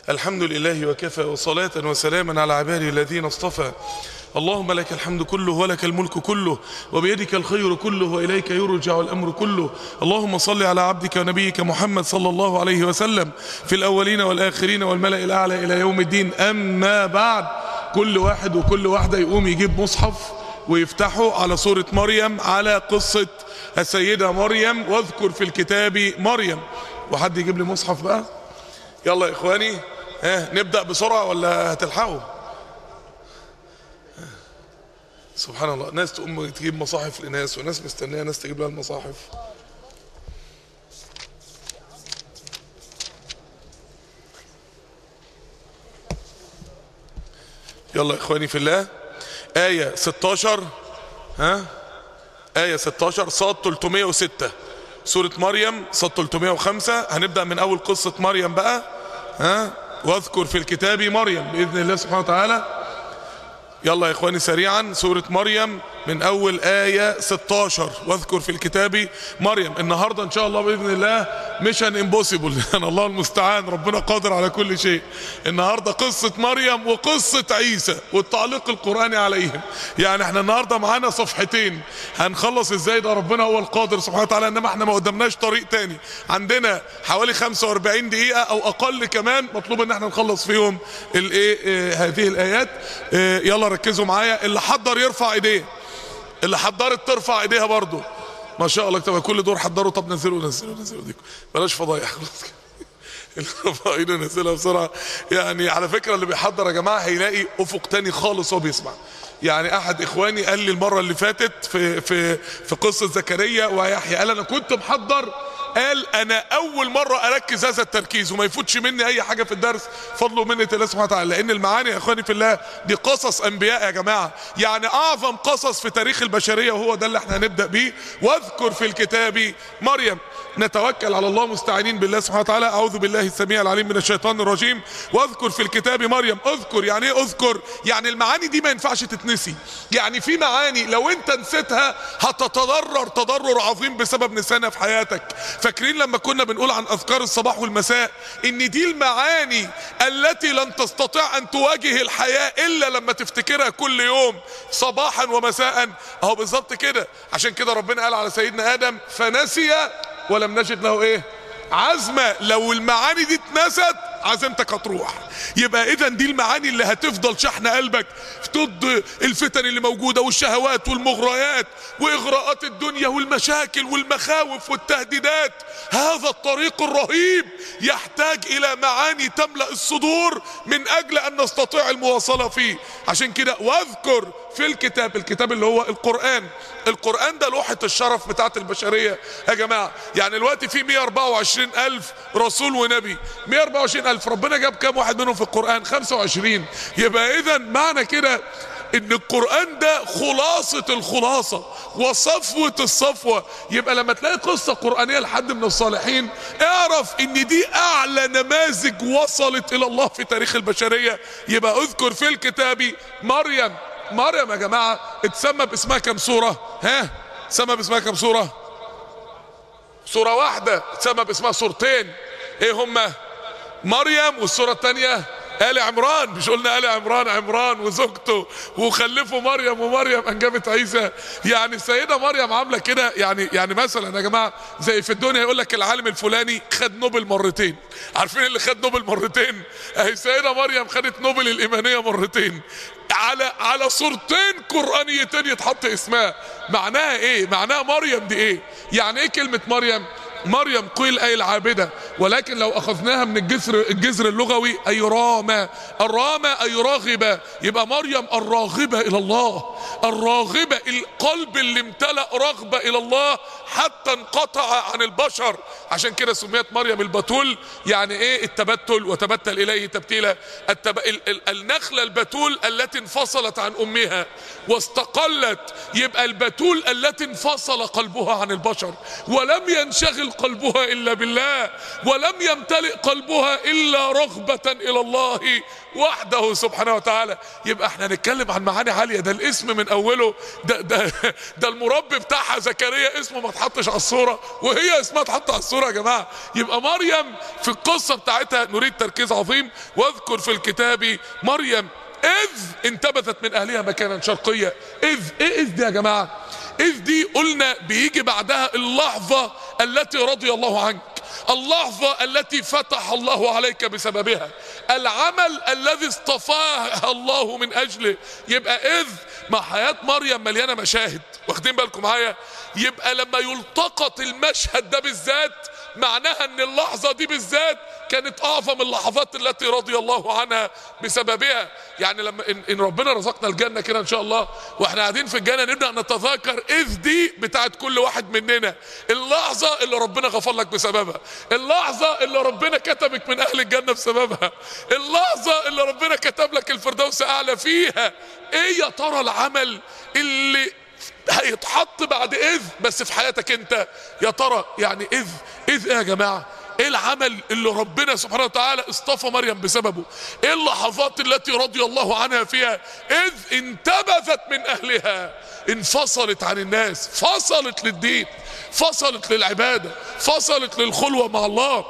الحمد لله وكفى وصلاة وسلاما على عباده الذين اصطفى اللهم لك الحمد كله ولك الملك كله وبيدك الخير كله وإليك يرجع الأمر كله اللهم صل على عبدك ونبيك محمد صلى الله عليه وسلم في الأولين والآخرين والملأ الأعلى إلى يوم الدين أما بعد كل واحد وكل واحدة يقوم يجيب مصحف ويفتحوا على سورة مريم على قصة السيدة مريم واذكر في الكتاب مريم وحد يجيب لي مصحف بقى يلا يا إخواني ها نبدأ بسرعة ولا هتلحقوا سبحان الله ناس تقوم تجيب مصاحف لناس وناس مستنيه ناس تجيب لها المصاحف يلا يا اخواني في الله آية 16 ها آية 16 صاد 306 سورة مريم صاد 305 هنبدأ من أول قصة مريم بقى ها واذكر في الكتاب مريم بإذن الله سبحانه وتعالى يلا يا اخواني سريعا سورة مريم من اول آية 16 واذكر في الكتاب مريم النهاردة ان شاء الله باذن الله ميشن امبوسيبل يعني الله المستعان ربنا قادر على كل شيء النهاردة قصة مريم وقصة عيسى والتعليق القرآني عليهم يعني احنا النهاردة معانا صفحتين هنخلص ازاي ده ربنا هو القادر سبحانه وتعالى انما احنا ما قدامناش طريق تاني عندنا حوالي 45 دقيقة او اقل كمان مطلوب ان احنا نخلص فيهم الايه اه هذه الايات اه يلا ركزوا معايا اللي حضر يرفع ايديه اللي حضرت ترفع ايديها برضو ما شاء الله طب كل دور حضروا طب نزلوا نزلوا نزلوا ديكم بلاش فضايح خلاص اللي رفع ايده نزلها بسرعه يعني على فكره اللي بيحضر يا جماعه هيلاقي افق تاني خالص وهو بيسمع يعني احد اخواني قال لي المره اللي فاتت في في في قصه زكريا ويحيى قال انا كنت محضر قال انا اول مرة اركز هذا التركيز وما يفوتش مني اي حاجة في الدرس فضل منة الله سبحانه وتعالى لان المعاني يا اخواني في الله دي قصص انبياء يا جماعة يعني اعظم قصص في تاريخ البشرية وهو ده اللي احنا هنبدأ بيه واذكر في الكتاب مريم نتوكل على الله مستعينين بالله سبحانه وتعالى اعوذ بالله السميع العليم من الشيطان الرجيم واذكر في الكتاب مريم اذكر يعني ايه اذكر يعني المعاني دي ما ينفعش تتنسي يعني في معاني لو انت نسيتها هتتضرر تضرر عظيم بسبب نسيانها في حياتك فاكرين لما كنا بنقول عن اذكار الصباح والمساء ان دي المعاني التي لن تستطيع ان تواجه الحياة الا لما تفتكرها كل يوم صباحا ومساء اهو بالظبط كده عشان كده ربنا قال على سيدنا ادم فنسي ولم نجد له ايه عزمة لو المعاني دي اتنست عزمتك هتروح يبقى اذا دي المعاني اللي هتفضل شحن قلبك ضد الفتن اللي موجودة والشهوات والمغريات واغراءات الدنيا والمشاكل والمخاوف والتهديدات هذا الطريق الرهيب يحتاج الى معاني تملأ الصدور من اجل ان نستطيع المواصلة فيه عشان كده واذكر في الكتاب الكتاب اللي هو القرآن القرآن ده لوحة الشرف بتاعت البشرية يا جماعة يعني الوقت في 124 ألف رسول ونبي 124 ألف ربنا جاب كام واحد منهم في القرآن 25 يبقى إذا معنى كده ان القرآن ده خلاصة الخلاصة وصفوة الصفوة يبقى لما تلاقي قصة قرآنية لحد من الصالحين اعرف ان دي اعلى نماذج وصلت الى الله في تاريخ البشرية يبقى اذكر في الكتاب مريم مريم يا جماعة اتسمى باسمها كم سورة ها اتسمى باسمها كم سورة سورة واحدة اتسمى باسمها سورتين ايه هما مريم والسورة الثانية آل عمران مش قلنا آل عمران عمران وزوجته وخلفوا مريم ومريم انجبت عيسى يعني السيدة مريم عاملة كده يعني يعني مثلا يا جماعة زي في الدنيا يقول لك العالم الفلاني خد نوبل مرتين عارفين اللي خد نوبل مرتين اهي السيدة مريم خدت نوبل الإيمانية مرتين على على صورتين قرآنيتين يتحط اسمها معناها ايه معناها مريم دي ايه يعني ايه كلمة مريم مريم قيل اي العابدة ولكن لو اخذناها من الجذر الجذر اللغوي اي رامة الرامة اي راغبة يبقى مريم الراغبة الى الله الراغبة القلب اللي امتلأ رغبة الى الله حتى انقطع عن البشر عشان كده سميت مريم البتول يعني ايه التبتل وتبتل اليه تبتيلا التب... ال... ال... النخلة البتول التي انفصلت عن امها واستقلت يبقى البتول التي انفصل قلبها عن البشر ولم ينشغل قلبها الا بالله ولم يمتلئ قلبها الا رغبه الى الله وحده سبحانه وتعالى يبقى احنا هنتكلم عن معاني عاليه ده الاسم من اوله ده ده ده المربي بتاعها زكريا اسمه ما اتحطش على الصوره وهي اسمها اتحط على الصوره يا جماعه يبقى مريم في القصه بتاعتها نريد تركيز عظيم واذكر في الكتاب مريم اذ انتبذت من اهلها مكانا شرقيا اذ ايه اذ دي يا جماعه اذ دي قلنا بيجي بعدها اللحظه التي رضي الله عنك اللحظة التي فتح الله عليك بسببها العمل الذي اصطفاها الله من أجله يبقى إذ ما حياة مريم مليانة مشاهد واخدين بالكم معايا يبقى لما يلتقط المشهد ده بالذات معناها ان اللحظة دي بالذات كانت اعظم اللحظات التي رضي الله عنها بسببها يعني لما ان, إن ربنا رزقنا الجنة كده ان شاء الله واحنا قاعدين في الجنة نبدأ نتذاكر اذ دي بتاعت كل واحد مننا اللحظة اللي ربنا غفر لك بسببها اللحظة اللي ربنا كتبك من اهل الجنة بسببها اللحظة اللي ربنا كتب لك الفردوس اعلى فيها ايه يا ترى العمل اللي هيتحط بعد اذ بس في حياتك انت يا ترى يعني اذ اذ ايه يا جماعه ايه العمل اللي ربنا سبحانه وتعالى اصطفى مريم بسببه ايه اللحظات التي رضي الله عنها فيها اذ انتبذت من اهلها انفصلت عن الناس فصلت للدين فصلت للعباده فصلت للخلوه مع الله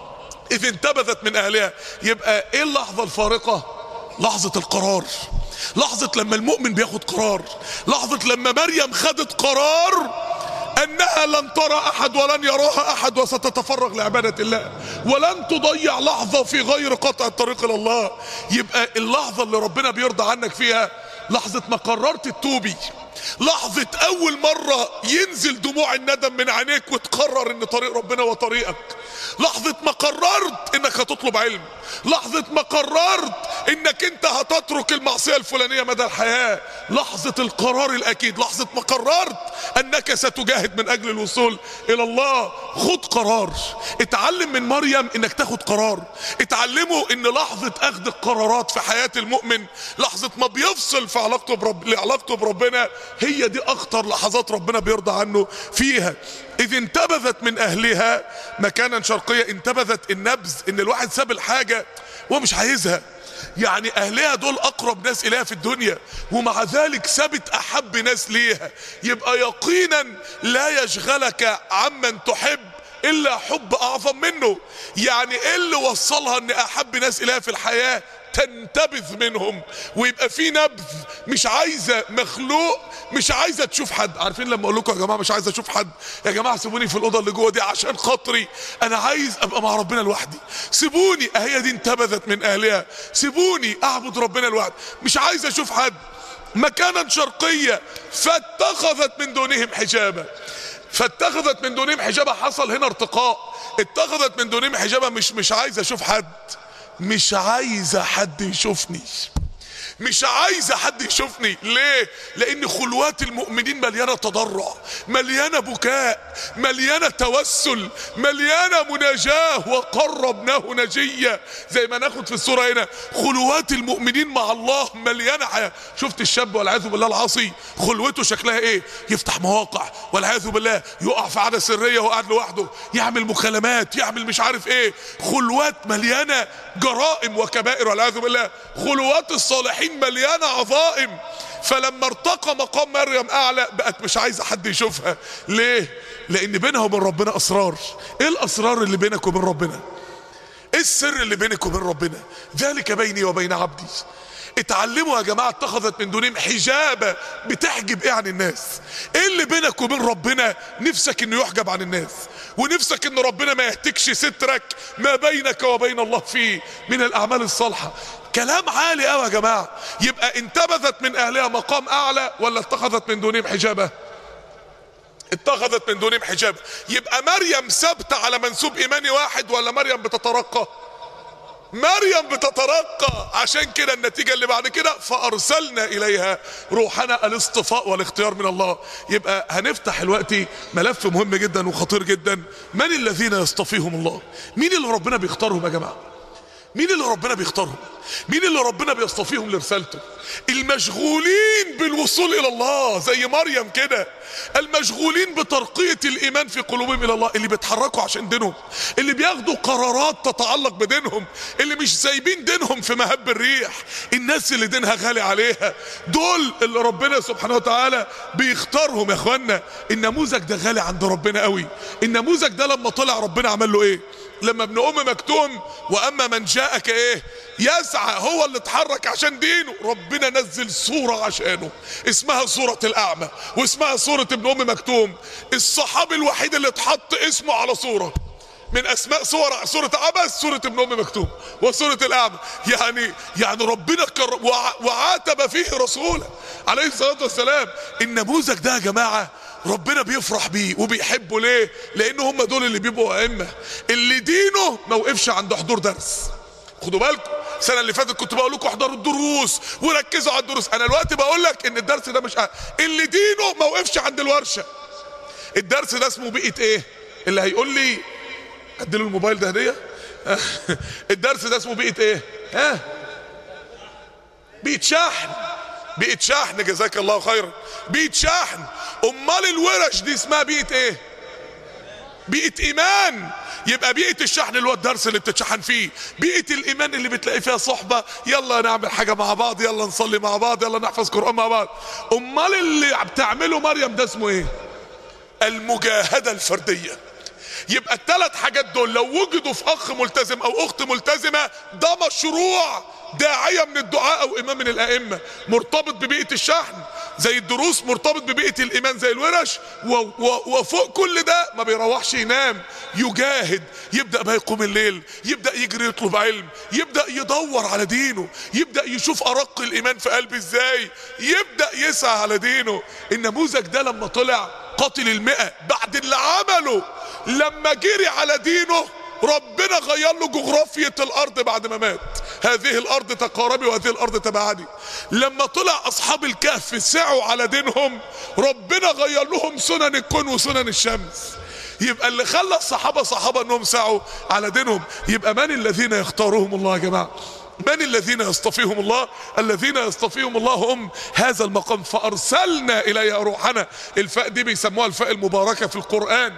اذ انتبذت من اهلها يبقى ايه اللحظه الفارقه لحظه القرار لحظة لما المؤمن بياخد قرار لحظة لما مريم خدت قرار انها لن ترى احد ولن يراها احد وستتفرغ لعبادة الله ولن تضيع لحظة في غير قطع الطريق الى الله يبقى اللحظة اللي ربنا بيرضى عنك فيها لحظة ما قررت التوبي لحظة أول مرة ينزل دموع الندم من عينيك وتقرر إن طريق ربنا هو طريقك لحظة ما قررت إنك هتطلب علم لحظة ما قررت إنك أنت هتترك المعصية الفلانية مدى الحياة لحظة القرار الأكيد لحظة ما قررت أنك ستجاهد من أجل الوصول إلى الله خد قرار اتعلم من مريم إنك تاخد قرار اتعلموا إن لحظة أخذ القرارات في حياة المؤمن لحظة ما بيفصل في علاقته برب... علاقته بربنا هي دي اخطر لحظات ربنا بيرضى عنه فيها اذ انتبذت من اهلها مكانا شرقيا انتبذت النبذ ان الواحد ساب الحاجة وهو مش عايزها يعني اهلها دول اقرب ناس اليها في الدنيا ومع ذلك سابت احب ناس ليها يبقى يقينا لا يشغلك عمن تحب الا حب اعظم منه يعني ايه اللي وصلها ان احب ناس اليها في الحياة تنتبذ منهم ويبقى في نبذ مش عايزه مخلوق مش عايزه تشوف حد عارفين لما اقول لكم يا جماعه مش عايزه اشوف حد يا جماعه سيبوني في الاوضه اللي جوه دي عشان خاطري انا عايز ابقى مع ربنا لوحدي سيبوني اهي دي انتبذت من اهلها سيبوني اعبد ربنا لوحدي مش عايزه اشوف حد مكانا شرقية فاتخذت من دونهم حجابا فاتخذت من دونهم حجابا حصل هنا ارتقاء اتخذت من دونهم حجابا مش مش عايزه اشوف حد مش عايزه حد يشوفني مش عايزه حد يشوفني ليه لان خلوات المؤمنين مليانه تضرع مليانه بكاء مليانه توسل مليانه مناجاه وقربناه نجيه زي ما ناخد في السوره هنا خلوات المؤمنين مع الله مليانه حياه شفت الشاب والعياذ بالله العاصي خلوته شكلها ايه يفتح مواقع والعياذ بالله يقع في عاده سريه وهو قاعد لوحده يعمل مكالمات يعمل مش عارف ايه خلوات مليانه جرائم وكبائر والعياذ بالله خلوات الصالحين مليانه عظائم فلما ارتقى مقام مريم اعلى بقت مش عايزه حد يشوفها ليه لان بينها وبين ربنا اسرار ايه الاسرار اللي بينك وبين ربنا ايه السر اللي بينك وبين ربنا ذلك بيني وبين عبدي اتعلموا يا جماعة اتخذت من دونهم حجابة بتحجب ايه عن الناس ايه اللي بينك وبين ربنا نفسك انه يحجب عن الناس ونفسك ان ربنا ما يهتكش سترك ما بينك وبين الله فيه من الاعمال الصالحة كلام عالي قوي يا جماعة يبقى انتبذت من اهلها مقام اعلى ولا اتخذت من دونهم حجابة اتخذت من دونهم حجابة يبقى مريم ثابتة على منسوب ايماني واحد ولا مريم بتترقى مريم بتترقى عشان كده النتيجة اللي بعد كده فأرسلنا إليها روحنا الاصطفاء والاختيار من الله يبقى هنفتح الوقت ملف مهم جدا وخطير جدا من الذين يصطفيهم الله مين اللي ربنا بيختارهم يا جماعة مين اللي ربنا بيختارهم مين اللي ربنا بيصطفيهم لرسالته المشغولين بالوصول الى الله زي مريم كده المشغولين بترقية الايمان في قلوبهم الى الله اللي بيتحركوا عشان دينهم اللي بياخدوا قرارات تتعلق بدينهم اللي مش سايبين دينهم في مهب الريح الناس اللي دينها غالي عليها دول اللي ربنا سبحانه وتعالى بيختارهم يا اخوانا النموذج ده غالي عند ربنا قوي النموذج ده لما طلع ربنا عمل له ايه لما ابن ام مكتوم واما من جاءك ايه يسعى هو اللي اتحرك عشان دينه ربنا نزل صورة عشانه اسمها صورة الاعمى واسمها صورة ابن ام مكتوم الصحابي الوحيد اللي اتحط اسمه على صورة من اسماء صور سورة عبس سورة ابن ام مكتوم وسورة الاعمى يعني يعني ربنا كرم وعاتب فيه رسوله عليه الصلاة والسلام النموذج ده يا جماعة ربنا بيفرح بيه وبيحبه ليه لان هم دول اللي بيبقوا ائمه اللي دينه ما وقفش عند حضور درس خدوا بالكم السنه اللي فاتت كنت بقول لكم احضروا الدروس وركزوا على الدروس انا دلوقتي بقول لك ان الدرس ده مش اللي دينه ما وقفش عند الورشه الدرس ده اسمه بيئه ايه اللي هيقول لي اديله الموبايل ده هديه الدرس ده اسمه بيئه ايه ها بيئه شحن بيئه شحن جزاك الله خيرا بيئه شحن امال الورش دي اسمها بيئه ايه بيئه ايمان يبقى بيئه الشحن اللي هو الدرس اللي بتتشحن فيه بيئه الايمان اللي بتلاقي فيها صحبه يلا نعمل حاجه مع بعض يلا نصلي مع بعض يلا نحفظ قران مع بعض امال اللي بتعمله مريم ده اسمه ايه المجاهده الفرديه يبقى الثلاث حاجات دول لو وجدوا في اخ ملتزم او اخت ملتزمه ده مشروع داعيه من الدعاء او امام من الائمه مرتبط ببيئه الشحن زي الدروس مرتبط ببيئه الايمان زي الورش و و وفوق كل ده ما بيروحش ينام يجاهد يبدا بقى يقوم الليل يبدا يجري يطلب علم يبدا يدور على دينه يبدا يشوف ارق الايمان في قلبه ازاي يبدا يسعى على دينه النموذج ده لما طلع قاتل المئة بعد اللي عمله لما جري على دينه ربنا غير له جغرافية الارض بعد ما مات هذه الارض تقاربي وهذه الارض تبعدي لما طلع اصحاب الكهف سعوا على دينهم ربنا غير لهم سنن الكون وسنن الشمس يبقى اللي خلى الصحابة صحابة انهم سعوا على دينهم يبقى من الذين يختارهم الله يا جماعة من الذين يصطفيهم الله الذين يصطفيهم الله هم هذا المقام فارسلنا اليها روحنا الفاء دي بيسموها الفاء المباركه في القران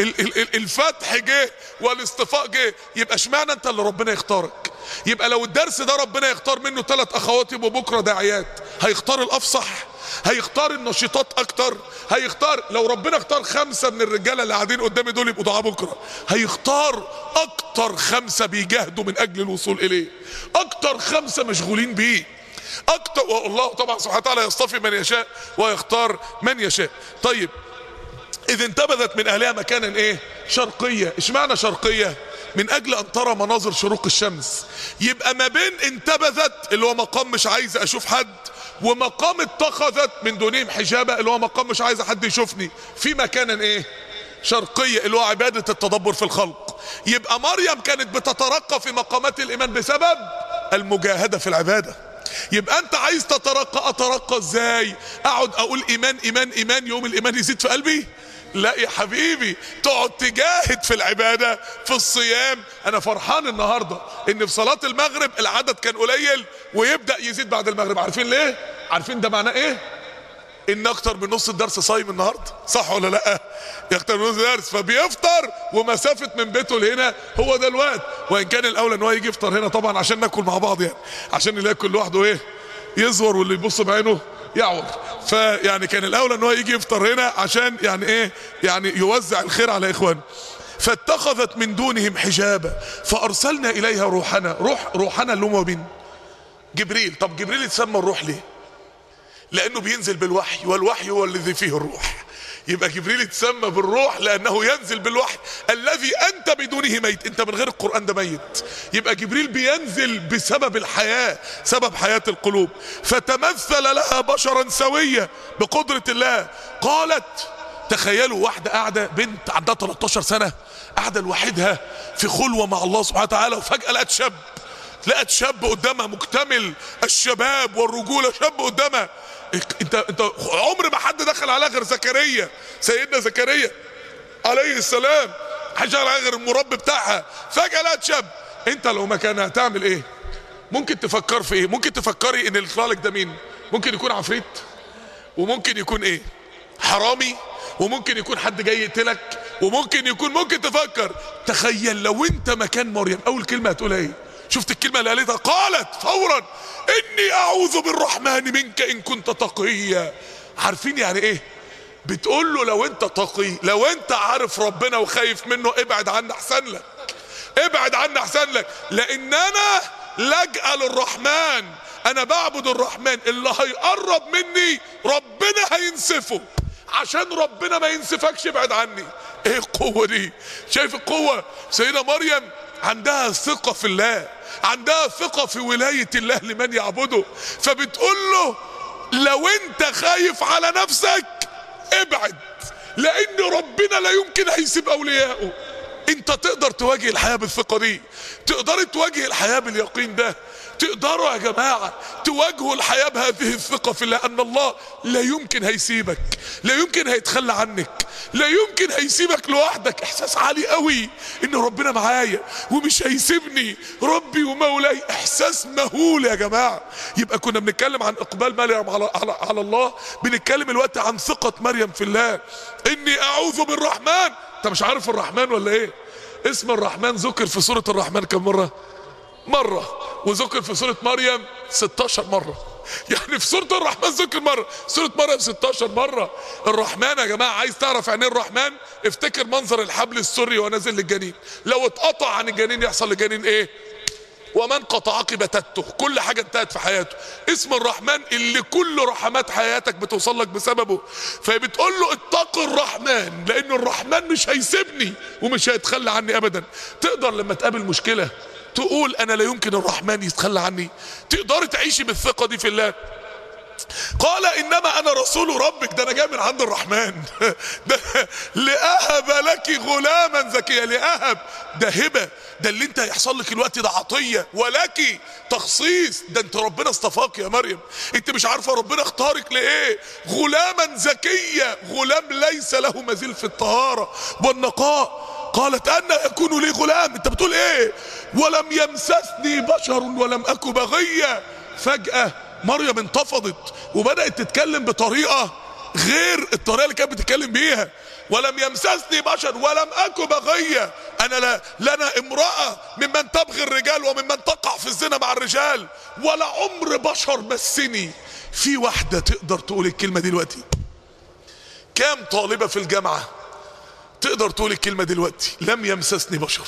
الفتح جه والاصطفاء جه يبقى اشمعنى انت اللي ربنا يختارك يبقى لو الدرس ده ربنا يختار منه ثلاث اخوات يبقوا بكره داعيات هيختار الافصح هيختار النشيطات اكتر هيختار لو ربنا اختار خمسة من الرجالة اللي قاعدين قدامي دول يبقوا دعاء بكرة هيختار اكتر خمسة بيجاهدوا من اجل الوصول اليه اكتر خمسة مشغولين بيه اكتر والله طبعا سبحانه وتعالى يصطفي من يشاء ويختار من يشاء طيب اذ انتبذت من اهلها مكانا ايه شرقية اشمعنى شرقية من اجل ان ترى مناظر شروق الشمس يبقى ما بين انتبذت اللي هو مقام مش عايز اشوف حد ومقام اتخذت من دونهم حجابة اللي هو مقام مش عايز حد يشوفني في مكانا ايه شرقية اللي هو عبادة التدبر في الخلق يبقى مريم كانت بتترقى في مقامات الايمان بسبب المجاهدة في العبادة يبقى انت عايز تترقى اترقى ازاي اقعد اقول ايمان ايمان ايمان يوم الايمان يزيد في قلبي لا يا حبيبي تقعد تجاهد في العبادة في الصيام انا فرحان النهاردة ان في صلاة المغرب العدد كان قليل ويبدأ يزيد بعد المغرب عارفين ليه عارفين ده معناه ايه ان اكتر من نص الدرس صايم النهارده صح ولا لا اكتر من نص الدرس فبيفطر ومسافه من بيته لهنا هو ده الوقت وان كان الاولى ان هو يجي يفطر هنا طبعا عشان ناكل مع بعض يعني عشان اللي ياكل لوحده ايه يزور واللي يبص بعينه يعور فيعني كان الاولى ان هو يجي يفطر هنا عشان يعني ايه يعني يوزع الخير على اخوانه فاتخذت من دونهم حجابا فارسلنا اليها روحنا روح روحنا اللي هو مين جبريل طب جبريل اتسمى الروح ليه لانه بينزل بالوحي والوحي هو الذي فيه الروح يبقى جبريل اتسمى بالروح لانه ينزل بالوحي الذي انت بدونه ميت انت من غير القران ده ميت يبقى جبريل بينزل بسبب الحياه سبب حياه القلوب فتمثل لها بشرا سويا بقدره الله قالت تخيلوا واحده قاعده بنت عندها 13 سنه قاعده لوحدها في خلوه مع الله سبحانه وتعالى وفجاه لقت شاب لقت شاب قدامها مكتمل الشباب والرجوله شاب قدامها انت انت عمر ما حد دخل عليها غير زكريا سيدنا زكريا عليه السلام حاجه على غير المربي بتاعها فجاه لقت شاب انت لو مكانها هتعمل ايه ممكن تفكر في ايه ممكن تفكري ان اللي يطلع لك ده مين ممكن يكون عفريت وممكن يكون ايه حرامي وممكن يكون حد جاي يقتلك وممكن يكون ممكن تفكر تخيل لو انت مكان مريم اول كلمه هتقولها ايه شفت الكلمه اللي قالتها قالت فورا اني اعوذ بالرحمن منك ان كنت تقيا عارفين يعني ايه بتقول له لو انت تقي لو انت عارف ربنا وخايف منه ابعد عني احسن لك ابعد عني احسن لك لان انا لجأ للرحمن انا بعبد الرحمن اللي هيقرب مني ربنا هينسفه عشان ربنا ما ينسفكش ابعد عني ايه القوة دي شايف القوة سيدة مريم عندها ثقة في الله عندها ثقة في ولاية الله لمن يعبده فبتقول له لو انت خايف على نفسك ابعد لان ربنا لا يمكن هيسيب اوليائه انت تقدر تواجه الحياة بالثقة دي تقدر تواجه الحياة باليقين ده تقدروا يا جماعة تواجهوا الحياة بهذه الثقة في الله ان الله لا يمكن هيسيبك لا يمكن هيتخلى عنك لا يمكن هيسيبك لوحدك احساس عالي قوي ان ربنا معايا ومش هيسيبني ربي ومولاي احساس مهول يا جماعة يبقى كنا بنتكلم عن اقبال مريم على, على, على الله بنتكلم الوقت عن ثقة مريم في الله اني اعوذ بالرحمن انت مش عارف الرحمن ولا ايه اسم الرحمن ذكر في سورة الرحمن كم مرة مرة وذكر في سورة مريم 16 مرة يعني في سورة الرحمن ذكر مرة سورة مريم 16 مرة الرحمن يا جماعة عايز تعرف يعني ايه الرحمن افتكر منظر الحبل السري ونازل للجنين لو اتقطع عن الجنين يحصل للجنين ايه ومن قطعك بتته كل حاجة انتهت في حياته اسم الرحمن اللي كل رحمات حياتك بتوصل لك بسببه فبتقول له اتق الرحمن لان الرحمن مش هيسيبني ومش هيتخلى عني ابدا تقدر لما تقابل مشكلة تقول انا لا يمكن الرحمن يتخلى عني تقدر تعيشي بالثقة دي في الله قال انما انا رسول ربك ده انا جاي من عند الرحمن ده لاهب لك غلاما زكيا لاهب ده هبه ده اللي انت هيحصل لك الوقت ده عطيه ولك تخصيص ده انت ربنا اصطفاك يا مريم انت مش عارفه ربنا اختارك لايه غلاما زكيا غلام ليس له مزيل في الطهاره والنقاء قالت أن يكون لي غلام انت بتقول ايه ولم يمسسني بشر ولم اكو بغية فجأة مريم انتفضت وبدأت تتكلم بطريقة غير الطريقة اللي كانت بتتكلم بيها ولم يمسسني بشر ولم اكو بغية انا لا لنا امرأة ممن تبغي الرجال وممن تقع في الزنا مع الرجال ولا عمر بشر مسني في واحدة تقدر تقول الكلمة دي دلوقتي كام طالبة في الجامعة تقدر تقول الكلمة دلوقتي لم يمسسني بشر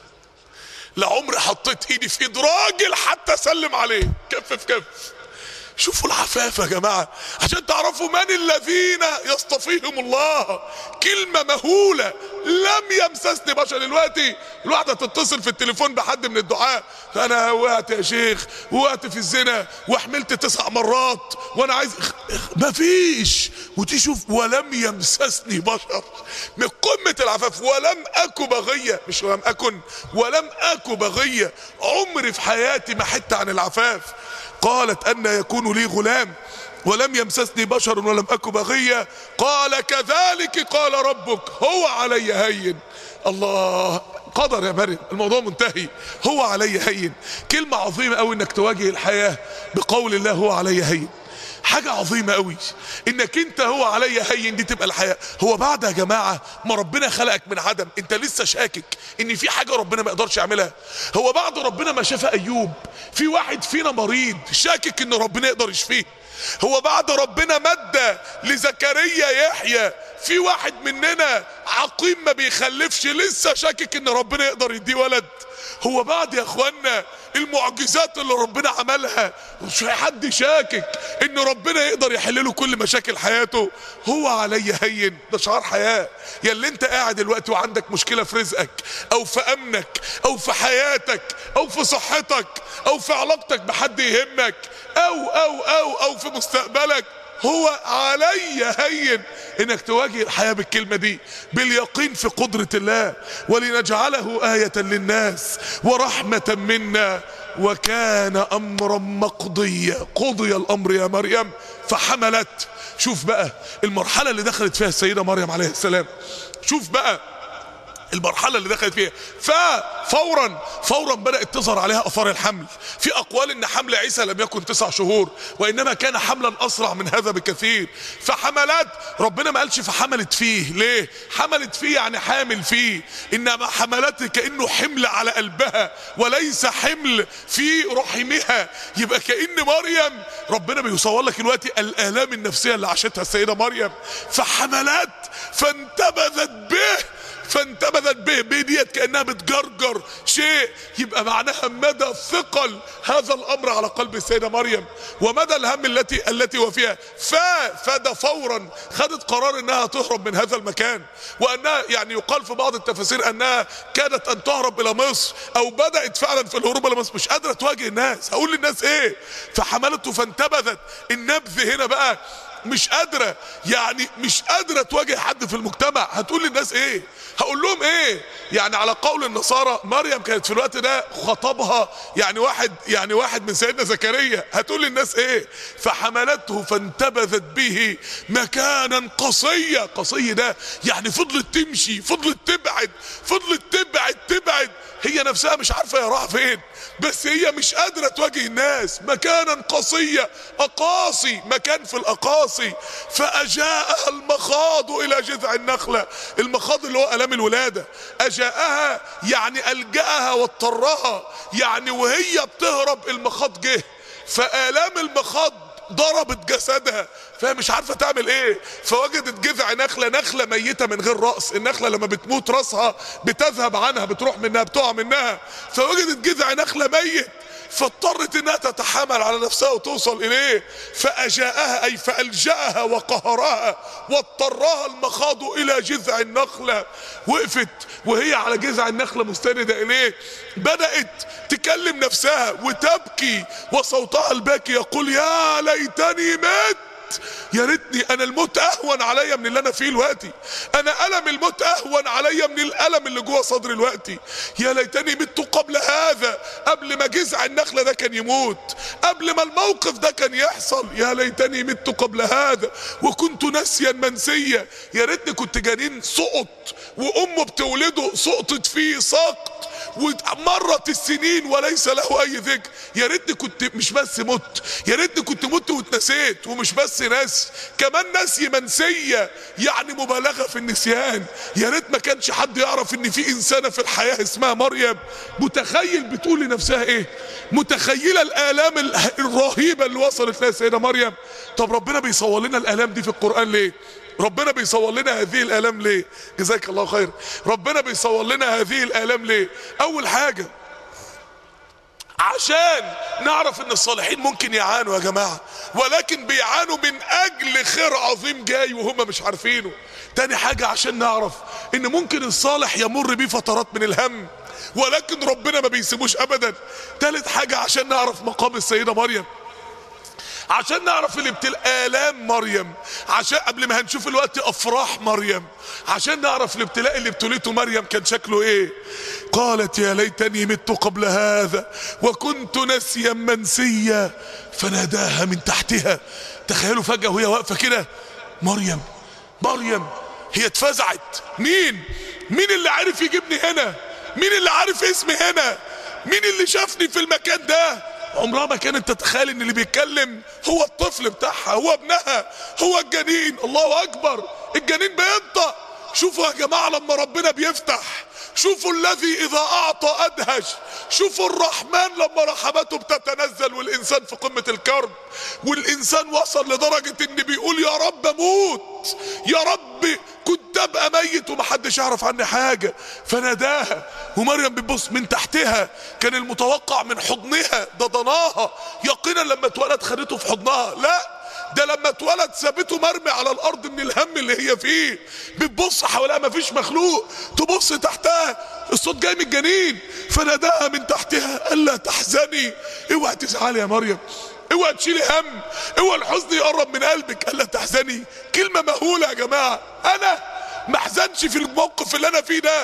لعمري حطيت ايدي في ايد راجل حتى اسلم عليه كف في كف شوفوا العفاف يا جماعة عشان تعرفوا من الذين يصطفيهم الله كلمة مهولة لم يمسسني بشر دلوقتي الواحدة تتصل في التليفون بحد من الدعاء انا وقعت يا شيخ وقعت في الزنا وحملت تسع مرات وانا عايز مفيش وتشوف ولم يمسسني بشر من قمة العفاف ولم اكو بغية مش ولم اكن ولم اكو بغية عمري في حياتي ما حت عن العفاف قالت أن يكون لي غلام ولم يمسسني بشر ولم أك بغية قال كذلك قال ربك هو علي هين الله قدر يا مريم الموضوع منتهي هو علي هين كلمة عظيمة قوي انك تواجه الحياة بقول الله هو علي هين حاجة عظيمة قوي انك انت هو علي هين دي تبقى الحياة هو بعد يا جماعة ما ربنا خلقك من عدم انت لسه شاكك ان في حاجة ربنا ما يقدرش يعملها هو بعد ربنا ما شاف ايوب في واحد فينا مريض شاكك ان ربنا يقدر يشفيه هو بعد ربنا مد لزكريا يحيى في واحد مننا عقيم ما بيخلفش لسه شاكك ان ربنا يقدر يديه ولد هو بعد يا اخوانا المعجزات اللي ربنا عملها مش حد شاكك ان ربنا يقدر يحل له كل مشاكل حياته هو علي هين ده شعار حياه يا اللي انت قاعد دلوقتي وعندك مشكله في رزقك او في امنك او في حياتك او في صحتك او في علاقتك بحد يهمك او او او او في مستقبلك هو علي هين انك تواجه الحياة بالكلمة دي باليقين في قدرة الله ولنجعله آية للناس ورحمة منا وكان امرا مقضيا قضي الامر يا مريم فحملت شوف بقى المرحلة اللي دخلت فيها السيدة مريم عليه السلام شوف بقى المرحلة اللي دخلت فيها ففورا فورا بدأت تظهر عليها أثار الحمل في أقوال إن حمل عيسى لم يكن تسع شهور وإنما كان حملا أسرع من هذا بكثير فحملات ربنا ما قالش فحملت فيه ليه حملت فيه يعني حامل فيه إنما حملت كأنه حمل على قلبها وليس حمل في رحمها يبقى كأن مريم ربنا بيصور لك دلوقتي الآلام النفسية اللي عاشتها السيدة مريم فحملات فانتبذت به فانتبذت به به ديت كانها بتجرجر شيء يبقى معناها مدى ثقل هذا الامر على قلب السيده مريم ومدى الهم التي التي هو فيها ف فده فورا خدت قرار انها تهرب من هذا المكان وانها يعني يقال في بعض التفاسير انها كادت ان تهرب الى مصر او بدات فعلا في الهروب الى مصر مش قادره تواجه الناس هقول للناس ايه فحملته فانتبذت النبذ هنا بقى مش قادره يعني مش قادره تواجه حد في المجتمع هتقول للناس ايه هقول لهم ايه يعني على قول النصارى مريم كانت في الوقت ده خطبها يعني واحد يعني واحد من سيدنا زكريا هتقول للناس ايه فحملته فانتبذت به مكانا قصيا قصي ده يعني فضلت تمشي فضلت تبعد فضلت تبعد تبعد هي نفسها مش عارفه هي رايحه فين بس هي مش قادره تواجه الناس مكانا قصيا اقاصي مكان في الاقاصي فاجاءها المخاض الى جذع النخله المخاض اللي هو الام الولاده اجاءها يعني الجاها واضطرها يعني وهي بتهرب المخاض جه فالام المخاض ضربت جسدها فهي مش عارفه تعمل ايه فوجدت جذع نخله نخله ميته من غير راس النخله لما بتموت راسها بتذهب عنها بتروح منها بتقع منها فوجدت جذع نخله ميت فاضطرت انها تتحامل على نفسها وتوصل اليه فاجاءها اي فالجاها وقهرها واضطرها المخاض الى جذع النخله وقفت وهي على جذع النخله مستنده اليه بدات تكلم نفسها وتبكي وصوتها الباكي يقول يا ليتني مت يا ريتني انا الموت اهون عليا من اللي انا فيه دلوقتي انا الم الموت اهون عليا من الالم اللي جوه صدري دلوقتي يا ليتني مت قبل هذا قبل ما جذع النخله ده كان يموت قبل ما الموقف ده كان يحصل يا ليتني مت قبل هذا وكنت ناسيا منسيا يا ريتني كنت جنين سقط وامه بتولده سقطت فيه سقط ومرت السنين وليس له اي ذكر يا ريتني كنت مش بس مت يا ريتني كنت مت واتنسيت ومش بس ناس كمان نسي منسيه يعني مبالغه في النسيان يا ريت ما كانش حد يعرف ان في انسانه في الحياه اسمها مريم متخيل بتقول لنفسها ايه متخيله الالام الرهيبه اللي وصلت لها السيده مريم طب ربنا بيصور لنا الالام دي في القران ليه ربنا بيصور لنا هذه الالام ليه جزاك الله خير ربنا بيصور لنا هذه الالام ليه اول حاجه عشان نعرف ان الصالحين ممكن يعانوا يا جماعه ولكن بيعانوا من اجل خير عظيم جاي وهم مش عارفينه تاني حاجه عشان نعرف ان ممكن الصالح يمر بيه فترات من الهم ولكن ربنا ما بيسيبوش ابدا تالت حاجه عشان نعرف مقام السيده مريم عشان نعرف الابتلاء آلام مريم عشان قبل ما هنشوف الوقت أفراح مريم عشان نعرف الابتلاء اللي ابتليته مريم كان شكله ايه قالت يا ليتني مت قبل هذا وكنت نسيا منسيا فناداها من تحتها تخيلوا فجأة وهي واقفة كده مريم مريم هي اتفزعت مين مين اللي عارف يجيبني هنا مين اللي عارف اسمي هنا مين اللي شافني في المكان ده عمرها ما كانت تتخيل ان اللي بيتكلم هو الطفل بتاعها هو ابنها هو الجنين الله اكبر الجنين بينطق شوفوا يا جماعه لما ربنا بيفتح شوفوا الذي اذا اعطى ادهش شوفوا الرحمن لما رحمته بتتنزل والانسان في قمه الكرب والانسان وصل لدرجه ان بيقول يا رب اموت يا رب كنت ابقى ميت ومحدش يعرف عني حاجه فناداها ومريم بتبص من تحتها كان المتوقع من حضنها ده ضناها يقينا لما اتولد خدته في حضنها لا ده لما اتولد سابته مرمي على الارض من الهم اللي هي فيه بتبص حواليها مفيش مخلوق تبص تحتها الصوت جاي من الجنين فناداها من تحتها الا تحزني اوعي تزعلي يا مريم اوعى تشيلي هم اوعى الحزن يقرب من قلبك الا تحزني كلمه مهوله يا جماعه انا ما احزنش في الموقف اللي انا فيه ده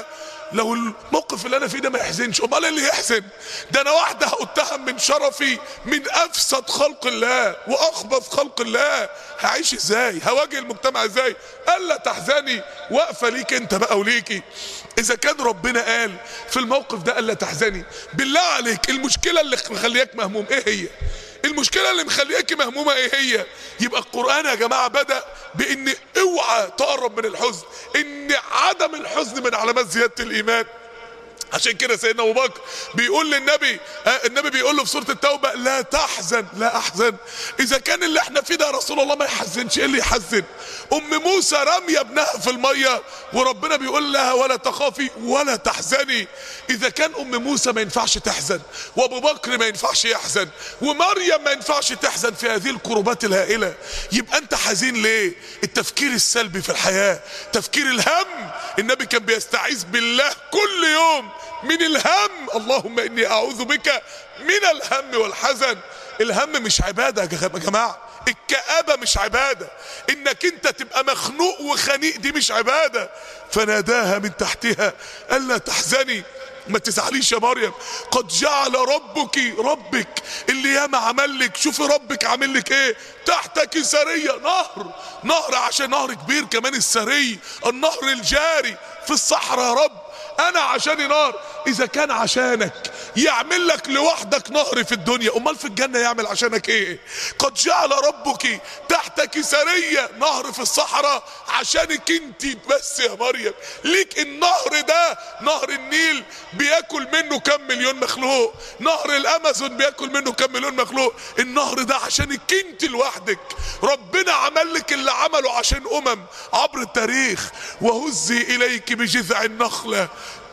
لو الموقف اللي انا فيه ده ما يحزنش امال إيه اللي يحزن ده انا واحده هاتهم من شرفي من افسد خلق الله واخبث خلق الله هعيش ازاي هواجه المجتمع ازاي الا تحزني واقفه ليك انت بقى وليكي اذا كان ربنا قال في الموقف ده الا تحزني بالله عليك المشكله اللي مخلياك مهموم ايه هي المشكله اللي مخلياكي مهمومه ايه هي يبقى القران يا جماعه بدا بان اوعى تقرب من الحزن ان عدم الحزن من علامات زياده الايمان عشان كده سيدنا ابو بكر بيقول للنبي آه النبي بيقول له في سوره التوبه لا تحزن لا احزن اذا كان اللي احنا فيه ده يا رسول الله ما يحزنش ايه اللي يحزن ام موسى راميه ابنها في الميه وربنا بيقول لها ولا تخافي ولا تحزني اذا كان ام موسى ما ينفعش تحزن وابو بكر ما ينفعش يحزن ومريم ما ينفعش تحزن في هذه الكروبات الهائله يبقى انت حزين ليه التفكير السلبي في الحياه تفكير الهم النبي كان بيستعيذ بالله كل يوم من الهم اللهم اني اعوذ بك من الهم والحزن الهم مش عباده يا جماعه الكآبة مش عبادة انك انت تبقى مخنوق وخنيق دي مش عبادة فناداها من تحتها ألا تحزني ما تزعليش يا مريم قد جعل ربك ربك اللي ياما عمل لك شوفي ربك عامل لك ايه تحتك سرية نهر نهر عشان نهر كبير كمان السري النهر الجاري في الصحراء يا رب انا عشاني نار اذا كان عشانك يعمل لك لوحدك نهر في الدنيا امال في الجنة يعمل عشانك ايه قد جعل ربك تحتك سرية نهر في الصحراء عشانك انت بس يا مريم ليك النهر ده نهر النيل بياكل منه كم مليون مخلوق نهر الامازون بياكل منه كم مليون مخلوق النهر ده عشانك انت لوحدك ربنا عمل لك اللي عمله عشان امم عبر التاريخ وهزي اليك بجذع النخله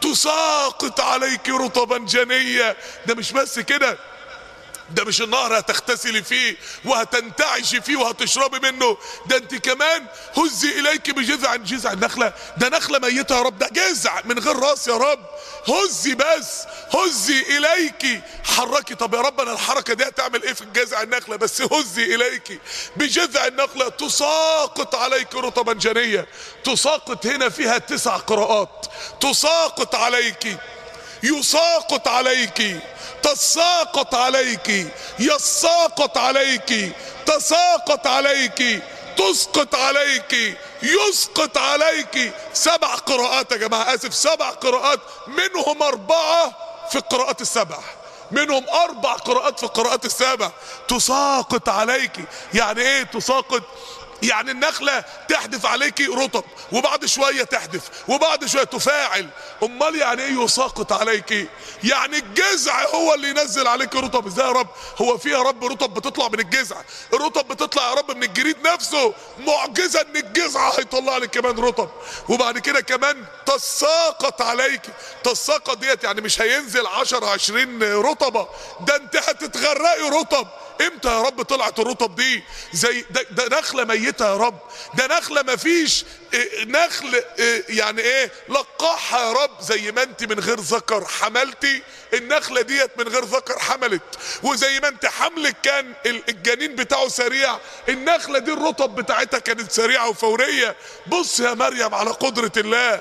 تساقط عليك رطبا جنيا ده مش بس كده ده مش النهر هتغتسلي فيه وهتنتعشي فيه وهتشربي منه ده انت كمان هزي اليك بجذع جذع النخله ده نخله ميته يا رب ده جذع من غير راس يا رب هزي بس هزي اليك حركي طب يا رب انا الحركه دي هتعمل ايه في الجذع النخله بس هزي اليك بجذع النخله تساقط عليك رطبا جنيه تساقط هنا فيها تسع قراءات تساقط عليك يساقط عليك تساقط عليك يساقط عليك تساقط عليك تسقط عليك يسقط عليك سبع قراءات يا جماعة آسف سبع قراءات منهم أربعة في القراءات السبع منهم أربع قراءات في القراءات السبع تساقط عليك يعني إيه تساقط يعني النخلة تحدف عليك رطب وبعد شوية تحدف وبعد شوية تفاعل امال يعني ايه يساقط عليك يعني الجذع هو اللي ينزل عليك رطب ازاي يا رب هو في يا رب رطب بتطلع من الجذع الرطب بتطلع يا رب من الجريد نفسه معجزة ان الجذع هيطلع لك كمان رطب وبعد كده كمان تساقط عليك تساقط ديت يعني مش هينزل 10 20 رطبة ده انت هتتغرقي رطب امتى يا رب طلعت الرطب دي زي ده, ده نخله ميته يا رب ده نخله ما فيش اه نخل اه يعني ايه لقاحها يا رب زي ما انت من غير ذكر حملتي النخله ديت من غير ذكر حملت وزي ما انت حملك كان الجنين بتاعه سريع النخله دي الرطب بتاعتها كانت سريعه وفوريه بص يا مريم على قدره الله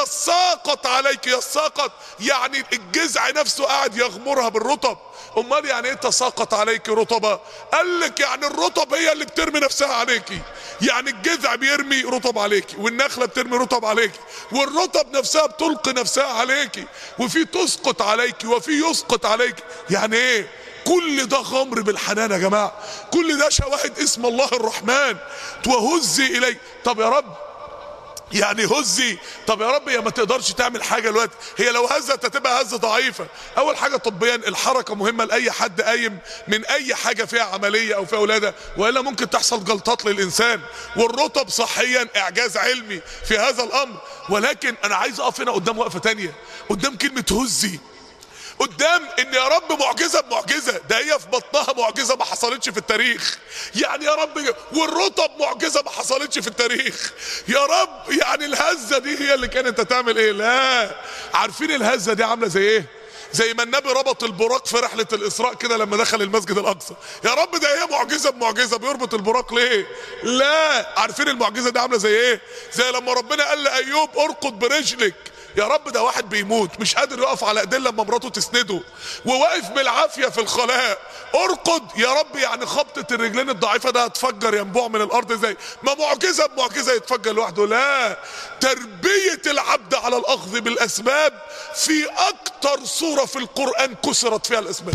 يساقط عليك يساقط يعني الجذع نفسه قاعد يغمرها بالرطب امال يعني ايه تساقط عليك رطبة قال لك يعني الرطب هي اللي بترمي نفسها عليكي يعني الجذع بيرمي رطب عليكي والنخلة بترمي رطب عليكي والرطب نفسها بتلقي نفسها عليكي وفي تسقط عليكي وفي يسقط عليكي يعني ايه كل ده غمر بالحنان يا جماعة كل ده شواهد اسم الله الرحمن وهزي الي طب يا رب يعني هزي طب يا رب هي ما تقدرش تعمل حاجه دلوقتي هي لو هزت هتبقى هزه ضعيفه اول حاجه طبيا الحركه مهمه لاي حد قايم من اي حاجه فيها عمليه او فيها ولاده والا ممكن تحصل جلطات للانسان والرطب صحيا اعجاز علمي في هذا الامر ولكن انا عايز اقف هنا قدام وقفه تانية قدام كلمه هزي قدام ان يا رب معجزه بمعجزه ده هي في بطنها معجزه ما حصلتش في التاريخ يعني يا رب والرطب معجزه ما حصلتش في التاريخ يا رب يعني الهزه دي هي اللي كانت هتعمل ايه لا عارفين الهزه دي عامله زي ايه زي ما النبي ربط البراق في رحلة الإسراء كده لما دخل المسجد الأقصى يا رب ده هي معجزة بمعجزة بيربط البراق ليه لا عارفين المعجزة دي عاملة زي ايه زي لما ربنا قال لأيوب ارقد برجلك يا رب ده واحد بيموت مش قادر يقف على ايديه لما مراته تسنده وواقف بالعافيه في الخلاء ارقد يا رب يعني خبطه الرجلين الضعيفه ده هتفجر ينبوع من الارض ازاي ما معجزه بمعجزه يتفجر لوحده لا تربيه العبد على الاخذ بالاسباب في اكتر سوره في القران كسرت فيها الاسباب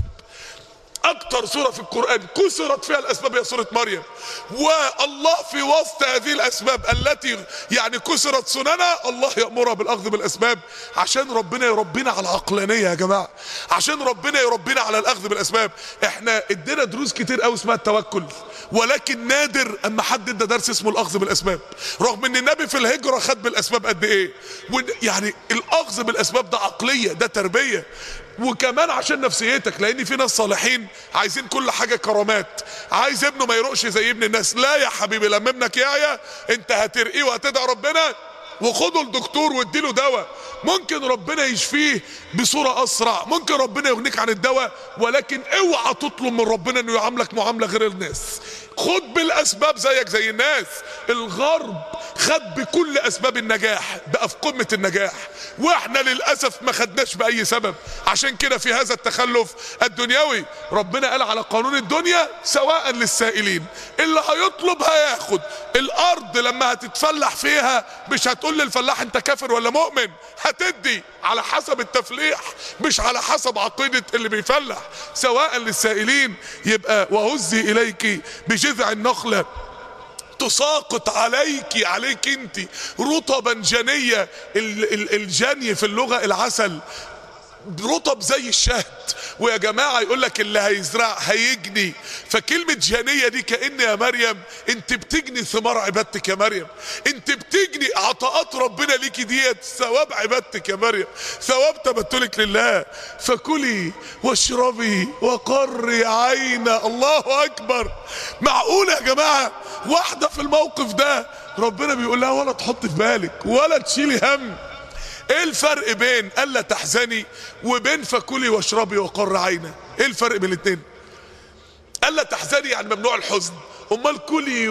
اكتر سورة في القرآن كسرت فيها الاسباب هي سورة مريم والله في وسط هذه الاسباب التي يعني كسرت سننها الله يأمرها بالاخذ بالاسباب عشان ربنا يربينا على العقلانية يا جماعة عشان ربنا يربينا على الاخذ بالاسباب احنا ادينا دروس كتير قوي اسمها التوكل ولكن نادر اما حد ادى درس اسمه الاخذ بالاسباب رغم ان النبي في الهجرة خد بالاسباب قد ايه يعني الاخذ بالاسباب ده عقلية ده تربية وكمان عشان نفسيتك لان في ناس صالحين عايزين كل حاجة كرامات عايز ابنه ما يروقش زي ابن الناس لا يا حبيبي لما ابنك يعيا انت هترقيه وهتدعي ربنا وخده الدكتور واديله دواء ممكن ربنا يشفيه بصورة اسرع ممكن ربنا يغنيك عن الدواء ولكن اوعى تطلب من ربنا انه يعاملك معاملة غير الناس خد بالاسباب زيك زي الناس الغرب خد بكل اسباب النجاح بقى في قمة النجاح واحنا للاسف ما خدناش باي سبب عشان كده في هذا التخلف الدنيوي ربنا قال على قانون الدنيا سواء للسائلين اللي هيطلب هياخد الارض لما هتتفلح فيها مش هتقول للفلاح انت كافر ولا مؤمن هتدي على حسب التفليح مش على حسب عقيدة اللي بيفلح سواء للسائلين يبقى وهزي اليك بجذع النخلة تساقط عليك عليك انت رطبا جنية الجني في اللغة العسل رطب زي الشهد ويا جماعة يقول لك اللي هيزرع هيجني فكلمة جنية دي كأن يا مريم انت بتجني ثمار عبادتك يا مريم انت بتجني عطاءات ربنا ليكي ديت ثواب عبادتك يا مريم ثواب تبتلك لله فكلي واشربي وقري عين الله اكبر معقول يا جماعة واحدة في الموقف ده ربنا بيقول لها ولا تحط في بالك ولا تشيلي هم ايه الفرق بين الا تحزني وبين فكلي واشربي وقر عينا ايه الفرق بين الاثنين الا تحزني يعني ممنوع الحزن امال كلي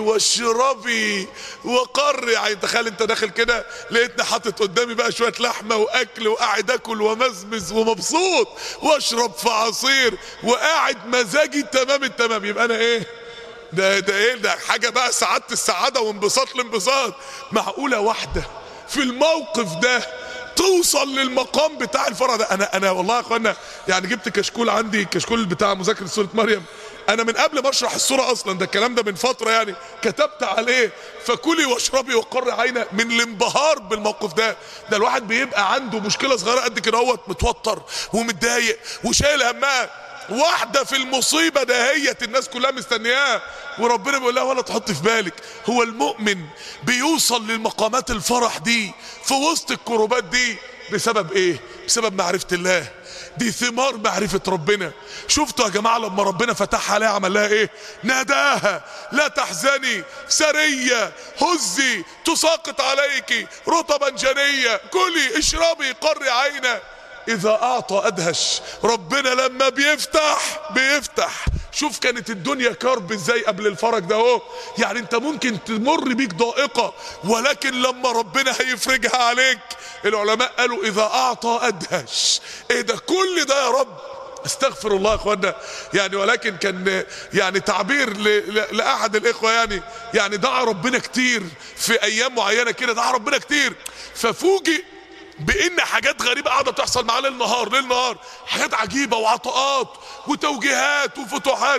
واشربي وقري عين تخيل انت داخل كده لقيتني حاطط قدامي بقى شويه لحمه واكل وقاعد اكل ومزمز ومبسوط واشرب في عصير وقاعد مزاجي تمام التمام يبقى انا ايه ده ده ايه ده حاجه بقى سعاده السعاده وانبساط الانبساط معقوله واحده في الموقف ده توصل للمقام بتاع الفرح ده انا انا والله يا اخوانا يعني جبت كشكول عندي كشكول بتاع مذاكره سوره مريم انا من قبل ما اشرح الصوره اصلا ده الكلام ده من فتره يعني كتبت عليه فكلي واشربي وقر عينا من الانبهار بالموقف ده ده الواحد بيبقى عنده مشكله صغيره قد كده اهوت متوتر ومتضايق وشايل همها واحده في المصيبه دهيت الناس كلها مستنياها وربنا بيقول لها ولا تحط في بالك هو المؤمن بيوصل للمقامات الفرح دي في وسط الكروبات دي بسبب ايه بسبب معرفه الله دي ثمار معرفة ربنا شفتوا يا جماعة لما ربنا فتحها عليها عمل لها ايه ناداها لا تحزني سرية هزي تساقط عليك رطبا جنية كلي اشربي قري عينا اذا اعطى ادهش ربنا لما بيفتح بيفتح شوف كانت الدنيا كرب ازاي قبل الفرج ده اهو يعني انت ممكن تمر بيك ضائقة ولكن لما ربنا هيفرجها عليك العلماء قالوا اذا اعطى ادهش ايه ده كل ده يا رب استغفر الله يا اخوانا يعني ولكن كان يعني تعبير ل- ل- لاحد الاخوه يعني يعني دعا ربنا كتير في ايام معينه كده دعا ربنا كتير ففوجئ بان حاجات غريبه قاعده تحصل معاه ليل نهار ليل نهار حاجات عجيبه وعطاءات وتوجيهات وفتوحات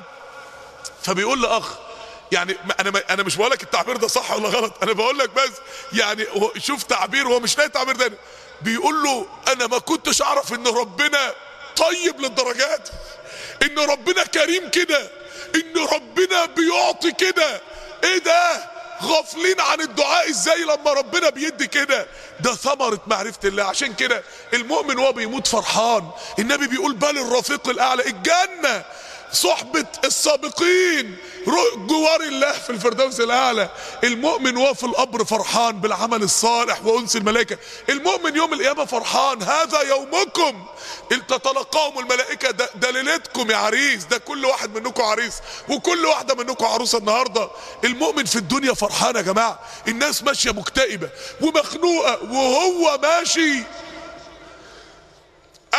فبيقول لاخ يعني ما- انا ما- انا مش بقول لك التعبير ده صح ولا غلط انا بقول لك بس يعني هو- شوف تعبير هو مش لاقي تعبير تاني بيقول له انا ما كنتش اعرف ان ربنا طيب للدرجات ان ربنا كريم كده ان ربنا بيعطي كده ايه ده غافلين عن الدعاء ازاي لما ربنا بيدي كده ده ثمرة معرفة الله عشان كده المؤمن وهو بيموت فرحان النبي بيقول بل الرفيق الاعلى الجنة صحبة السابقين رو- جوار الله في الفردوس الاعلى المؤمن وهو في القبر فرحان بالعمل الصالح وانس الملائكة المؤمن يوم القيامة فرحان هذا يومكم إن تتلقاهم الملائكة ده, ده ليلتكم يا عريس ده كل واحد منكم عريس وكل واحدة منكم عروسة النهاردة المؤمن في الدنيا فرحان يا جماعة الناس ماشية مكتئبة ومخنوقة وهو ماشي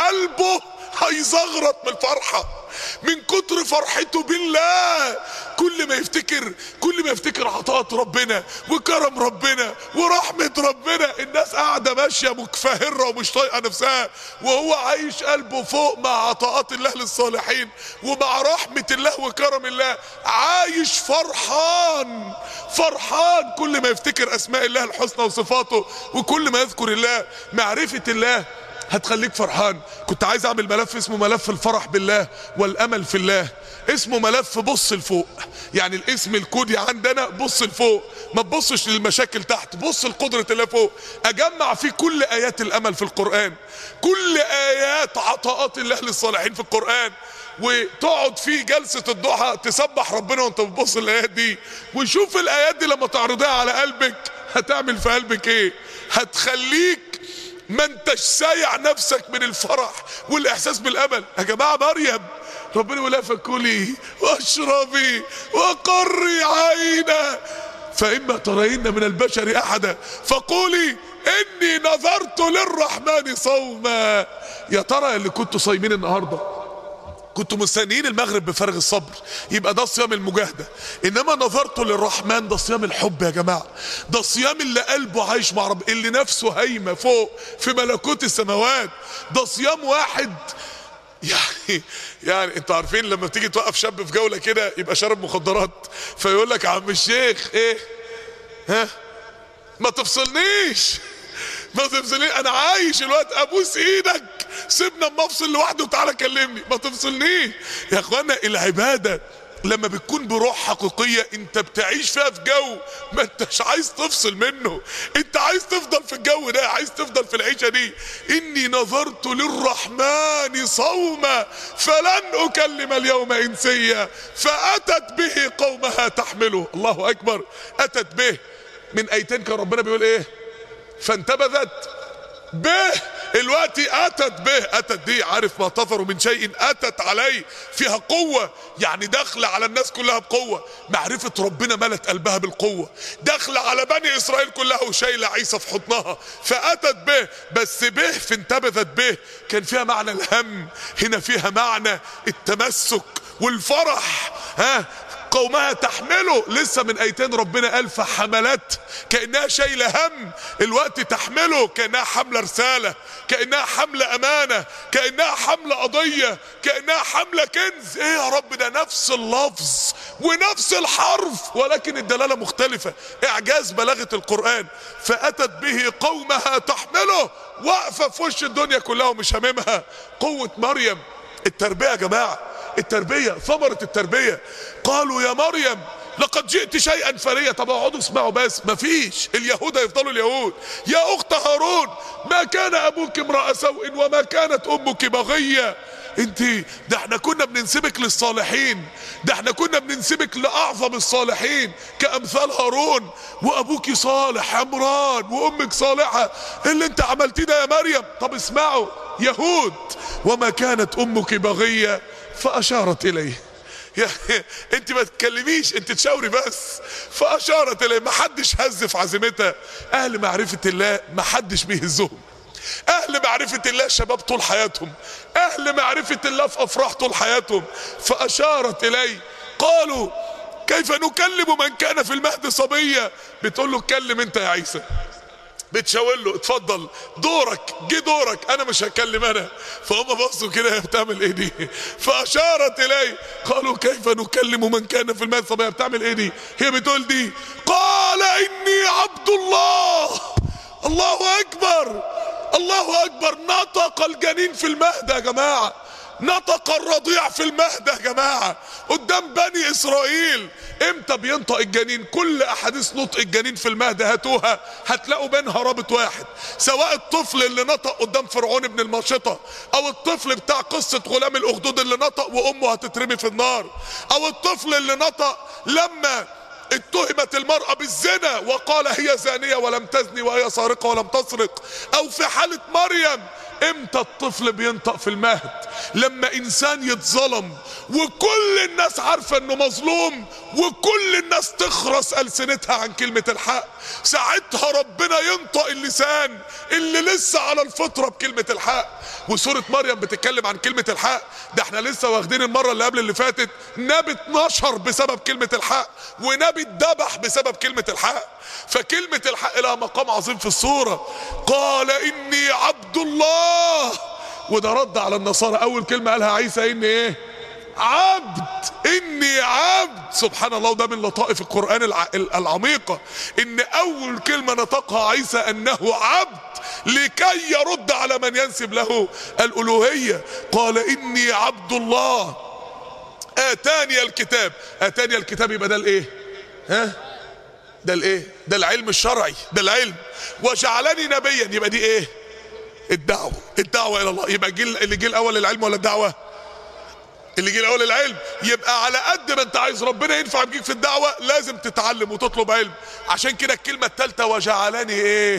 قلبه هيزغرط من الفرحة من كتر فرحته بالله كل ما يفتكر كل ما يفتكر عطاءات ربنا وكرم ربنا ورحمة ربنا الناس قاعدة ماشية مكفهرة ومش طايقة نفسها وهو عايش قلبه فوق مع عطاءات الله للصالحين ومع رحمة الله وكرم الله عايش فرحان فرحان كل ما يفتكر اسماء الله الحسنى وصفاته وكل ما يذكر الله معرفة الله هتخليك فرحان كنت عايز اعمل ملف اسمه ملف الفرح بالله والامل في الله اسمه ملف بص لفوق يعني الاسم الكودي عندنا بص لفوق ما تبصش للمشاكل تحت بص لقدرة الله فوق اجمع فيه كل ايات الامل في القرآن كل ايات عطاءات الله للصالحين في القرآن وتقعد في جلسة الضحى تسبح ربنا وانت بتبص الايات دي وشوف الايات دي لما تعرضها على قلبك هتعمل في قلبك ايه هتخليك ما انتش سايع نفسك من الفرح والاحساس بالامل يا جماعه مريم ربنا يقول لها فكلي واشربي وقري عينا فاما ترين من البشر احدا فقولي اني نذرت للرحمن صوما يا ترى اللي كنتوا صايمين النهارده كنتوا مستنيين المغرب بفارغ الصبر يبقى ده صيام المجاهده انما نظرته للرحمن ده صيام الحب يا جماعه ده صيام اللي قلبه عايش مع رب اللي نفسه هايمه فوق في ملكوت السماوات ده صيام واحد يعني يعني انتوا عارفين لما بتيجي توقف شاب في جوله كده يبقى شارب مخدرات فيقول لك يا عم الشيخ ايه ها ما تفصلنيش ما تفصلنيش انا عايش الوقت ابوس ايدك سيبنا اما افصل لوحده وتعالى كلمني ما تفصلنيش يا اخوانا العباده لما بتكون بروح حقيقية انت بتعيش فيها في جو ما انتش عايز تفصل منه انت عايز تفضل في الجو ده عايز تفضل في العيشة دي اني نظرت للرحمن صوما فلن اكلم اليوم انسيا فاتت به قومها تحمله الله اكبر اتت به من ايتين كان ربنا بيقول ايه فانتبذت به الوقت اتت به اتت دي عارف ما تظهر من شيء اتت عليه فيها قوة يعني داخلة على الناس كلها بقوة معرفة ربنا ملت قلبها بالقوة داخلة على بني اسرائيل كلها وشايلة عيسى في حضنها فاتت به بس به فانتبذت به كان فيها معنى الهم هنا فيها معنى التمسك والفرح ها قومها تحمله لسه من ايتين ربنا قال فحملت كانها شايله هم الوقت تحمله كانها حامله رساله كانها حامله امانه كانها حامله قضيه كانها حامله كنز ايه يا رب ده نفس اللفظ ونفس الحرف ولكن الدلاله مختلفه اعجاز بلاغه القران فاتت به قومها تحمله واقفه في وش الدنيا كلها ومش هاممها قوه مريم التربيه يا جماعه التربية ثمرة التربية قالوا يا مريم لقد جئت شيئا فريا طب اقعدوا اسمعوا بس مفيش اليهود هيفضلوا اليهود يا اخت هارون ما كان ابوك امرأ سوء وما كانت امك بغية انت ده احنا كنا بننسبك للصالحين ده احنا كنا بننسبك لاعظم الصالحين كامثال هارون وابوك صالح عمران وامك صالحة اللي انت عملتيه ده يا مريم طب اسمعوا يهود وما كانت امك بغيه فاشارت اليه يا انت ما تتكلميش انت تشاوري بس فاشارت اليه ما حدش هز في عزيمتها اهل معرفه الله ما حدش بيهزهم اهل معرفة الله شباب طول حياتهم اهل معرفة الله في افراح طول حياتهم فاشارت اليه قالوا كيف نكلم من كان في المهد صبيا بتقول له اتكلم انت يا عيسى بتشاور له اتفضل دورك جه دورك انا مش هكلم انا فهم بصوا كده بتعمل ايه دي فاشارت الي قالوا كيف نكلم من كان في المال صبيا بتعمل ايه دي هي بتقول دي قال اني عبد الله الله اكبر الله اكبر نطق الجنين في المهد يا جماعه نطق الرضيع في المهد يا جماعة قدام بني اسرائيل امتى بينطق الجنين كل احاديث نطق الجنين في المهد هاتوها هتلاقوا بينها رابط واحد سواء الطفل اللي نطق قدام فرعون ابن الماشطة او الطفل بتاع قصة غلام الاخدود اللي نطق وامه هتترمي في النار او الطفل اللي نطق لما اتهمت المرأة بالزنا وقال هي زانية ولم تزني وهي سارقة ولم تسرق او في حالة مريم امتى الطفل بينطق في المهد لما انسان يتظلم وكل الناس عارفة انه مظلوم وكل الناس تخرس ألسنتها عن كلمة الحق ساعتها ربنا ينطق اللسان اللي لسه على الفطرة بكلمة الحق وسورة مريم بتتكلم عن كلمة الحق ده احنا لسه واخدين المرة اللي قبل اللي فاتت نبي اتنشر بسبب كلمة الحق ونبي اتذبح بسبب كلمة الحق فكلمة الحق لها مقام عظيم في الصورة قال اني عبد الله وده رد على النصارى اول كلمة قالها عيسى اني ايه عبد اني عبد سبحان الله وده من لطائف القرآن الع... العميقة ان اول كلمة نطقها عيسى انه عبد لكي يرد على من ينسب له الالوهية قال اني عبد الله اتاني الكتاب اتاني الكتاب يبقى ده الايه ها ده الايه ده العلم الشرعي ده العلم وجعلني نبيا يبقى دي ايه الدعوة الدعوة الى الله يبقى جيل اللي جه الاول العلم ولا الدعوة اللي جه الاول العلم يبقى على قد ما انت عايز ربنا ينفع بيك في الدعوة لازم تتعلم وتطلب علم عشان كده الكلمة الثالثة وجعلني ايه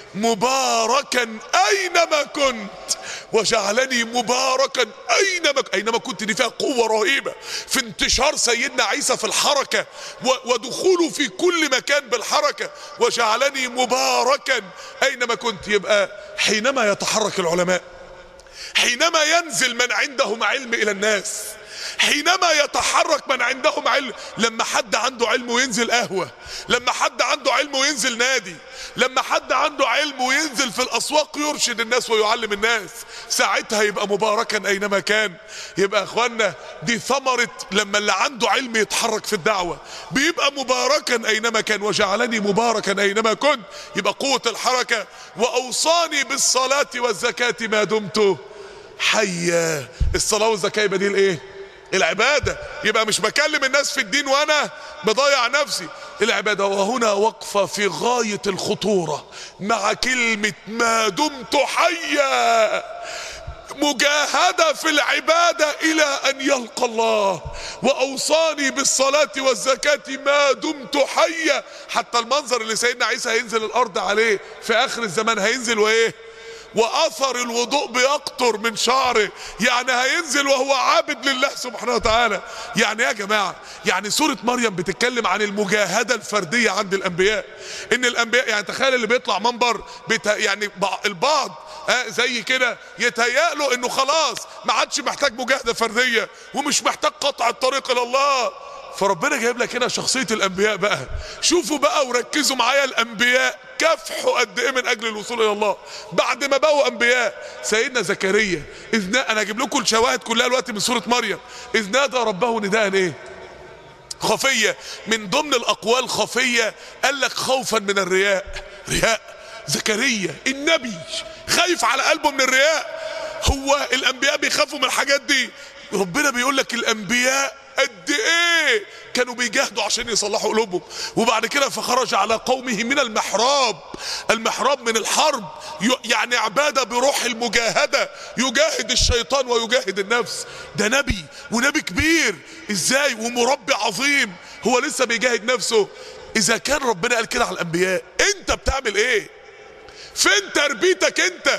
مباركا اينما كنت وجعلني مباركا اينما اينما كنت دي فيها قوه رهيبه في انتشار سيدنا عيسى في الحركه ودخوله في كل مكان بالحركه وجعلني مباركا اينما كنت يبقى حينما يتحرك العلماء حينما ينزل من عندهم علم الى الناس حينما يتحرك من عندهم علم لما حد عنده علم وينزل قهوة لما حد عنده علم وينزل نادي لما حد عنده علم وينزل في الأسواق يرشد الناس ويعلم الناس ساعتها يبقى مباركا أينما كان يبقى أخوانا دي ثمرة لما اللي عنده علم يتحرك في الدعوة بيبقى مباركا أينما كان وجعلني مباركا أينما كنت يبقى قوة الحركة وأوصاني بالصلاة والزكاة ما دمت حيا الصلاة والزكاة يبقى دي الايه العبادة يبقى مش بكلم الناس في الدين وانا بضيع نفسي العبادة وهنا وقفة في غاية الخطورة مع كلمة ما دمت حيا مجاهدة في العبادة إلى أن يلقى الله وأوصاني بالصلاة والزكاة ما دمت حيا حتى المنظر اللي سيدنا عيسى هينزل الأرض عليه في آخر الزمان هينزل وإيه واثر الوضوء بيقطر من شعره يعني هينزل وهو عابد لله سبحانه وتعالى يعني يا جماعة يعني سورة مريم بتتكلم عن المجاهدة الفردية عند الانبياء ان الانبياء يعني تخيل اللي بيطلع منبر بت... يعني البعض آه زي كده يتهيأ له انه خلاص ما عادش محتاج مجاهدة فردية ومش محتاج قطع الطريق الى الله فربنا جايب لك هنا شخصية الانبياء بقى شوفوا بقى وركزوا معايا الانبياء كافحوا قد ايه من اجل الوصول الى الله بعد ما بقوا انبياء سيدنا زكريا اذ نا... انا اجيب لكم الشواهد كلها الوقت من سورة مريم اذ نادى ربه نداء ايه خفية من ضمن الاقوال خفية قال لك خوفا من الرياء رياء زكريا النبي خايف على قلبه من الرياء هو الانبياء بيخافوا من الحاجات دي ربنا بيقول لك الانبياء قد ايه كانوا بيجاهدوا عشان يصلحوا قلوبهم وبعد كده فخرج على قومه من المحراب المحراب من الحرب يعني عبادة بروح المجاهدة يجاهد الشيطان ويجاهد النفس ده نبي ونبي كبير ازاي ومربي عظيم هو لسه بيجاهد نفسه اذا كان ربنا قال كده على الانبياء انت بتعمل ايه فين تربيتك انت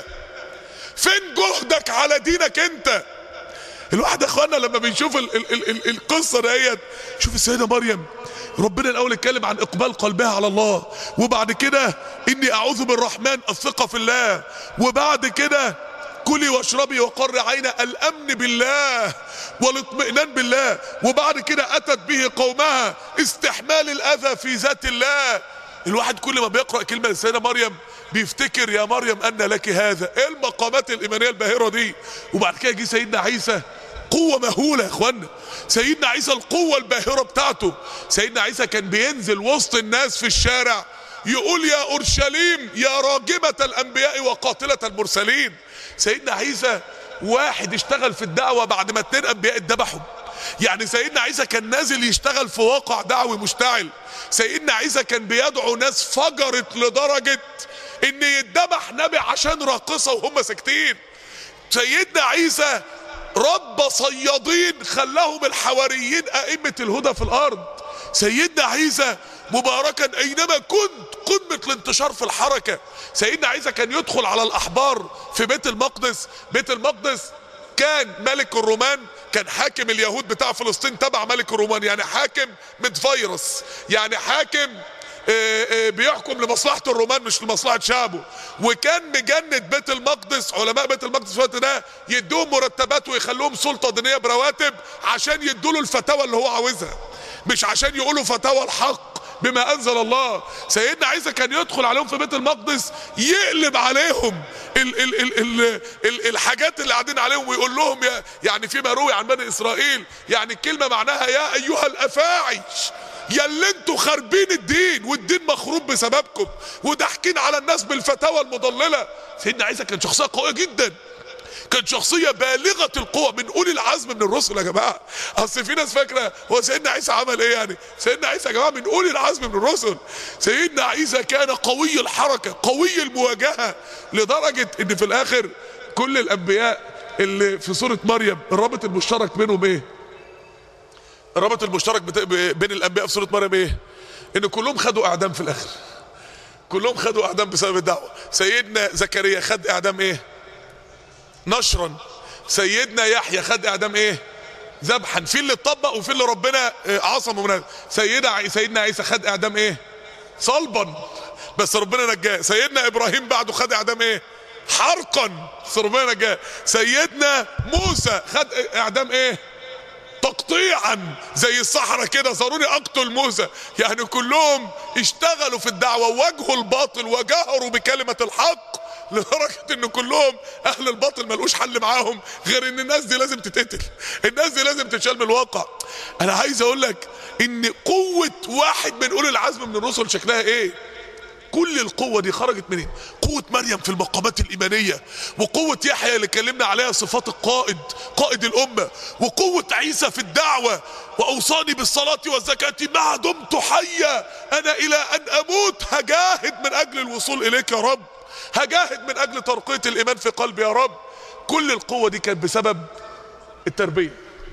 فين جهدك على دينك انت الواحد يا اخوانا لما بنشوف ال ال ال ال القصه ديت شوف السيده مريم ربنا الاول اتكلم عن اقبال قلبها على الله وبعد كده اني اعوذ بالرحمن الثقه في الله وبعد كده كلي واشربي وقر عين الامن بالله والاطمئنان بالله وبعد كده اتت به قومها استحمال الاذى في ذات الله الواحد كل ما بيقرا كلمه للسيده مريم بيفتكر يا مريم ان لك هذا ايه المقامات الايمانيه الباهره دي وبعد كده جه سيدنا عيسى قوة مهولة يا اخوانا سيدنا عيسى القوة الباهرة بتاعته سيدنا عيسى كان بينزل وسط الناس في الشارع يقول يا اورشليم يا راجمة الانبياء وقاتلة المرسلين سيدنا عيسى واحد اشتغل في الدعوة بعد ما اتنين انبياء اتذبحوا يعني سيدنا عيسى كان نازل يشتغل في واقع دعوي مشتعل سيدنا عيسى كان بيدعو ناس فجرت لدرجة ان يتذبح نبي عشان راقصة وهم ساكتين سيدنا عيسى رب صيادين خلاهم الحواريين ائمة الهدى في الارض سيدنا عيسى مباركا اينما كنت قمه الانتشار في الحركه سيدنا عيسى كان يدخل على الاحبار في بيت المقدس بيت المقدس كان ملك الرومان كان حاكم اليهود بتاع فلسطين تبع ملك الرومان يعني حاكم متفيروس يعني حاكم آه، آه، بيحكم لمصلحة الرومان مش لمصلحة شعبه وكان مجند بيت المقدس علماء بيت المقدس في الوقت ده يدوهم مرتبات ويخلوهم سلطة دينية برواتب عشان يدوا له الفتاوى اللي هو عاوزها مش عشان يقولوا فتاوى الحق بما انزل الله سيدنا عيسى كان يدخل عليهم في بيت المقدس يقلب عليهم ال ال ال ال ال الحاجات اللي قاعدين عليهم ويقول لهم يا يعني فيما روي عن بني اسرائيل يعني الكلمه معناها يا ايها الافاعي يا اللي انتوا خاربين الدين والدين مخروب بسببكم وضاحكين على الناس بالفتاوى المضلله سيدنا عيسى كان شخصيه قويه جدا كان شخصيه بالغه القوه من اولي العزم من الرسل يا جماعه اصل في ناس فاكره هو سيدنا عيسى عمل ايه يعني سيدنا عيسى يا جماعه من اولي العزم من الرسل سيدنا عيسى كان قوي الحركه قوي المواجهه لدرجه ان في الاخر كل الانبياء اللي في سوره مريم الرابط المشترك بينهم ايه الرابط المشترك بتا... ب- بين الانبياء في سوره مريم ايه ان كلهم خدوا اعدام في الاخر كلهم خدوا اعدام بسبب الدعوه سيدنا زكريا خد اعدام ايه نشرا سيدنا يحيى خد اعدام ايه ذبحا في اللي اتطبق وفي اللي ربنا آه، عصمه من هذا. سيدنا عي- سيدنا عيسى خد اعدام ايه صلبا بس ربنا نجاه سيدنا ابراهيم بعده خد اعدام ايه حرقا بس ربنا نجاه سيدنا موسى خد اعدام ايه تقطيعا زي الصحراء كده صاروني اقتل موسى يعني كلهم اشتغلوا في الدعوة وواجهوا الباطل وجهروا بكلمة الحق لدرجة ان كلهم اهل الباطل ملقوش حل معاهم غير ان الناس دي لازم تتقتل الناس دي لازم تتشال من الواقع انا عايز اقول لك ان قوة واحد من اولي العزم من الرسل شكلها ايه كل القوة دي خرجت منين؟ قوة مريم في المقامات الإيمانية وقوة يحيى اللي اتكلمنا عليها صفات القائد قائد الأمة وقوة عيسى في الدعوة وأوصاني بالصلاة والزكاة ما دمت حيا أنا إلى أن أموت هجاهد من أجل الوصول إليك يا رب هجاهد من أجل ترقية الإيمان في قلبي يا رب كل القوة دي كانت بسبب التربية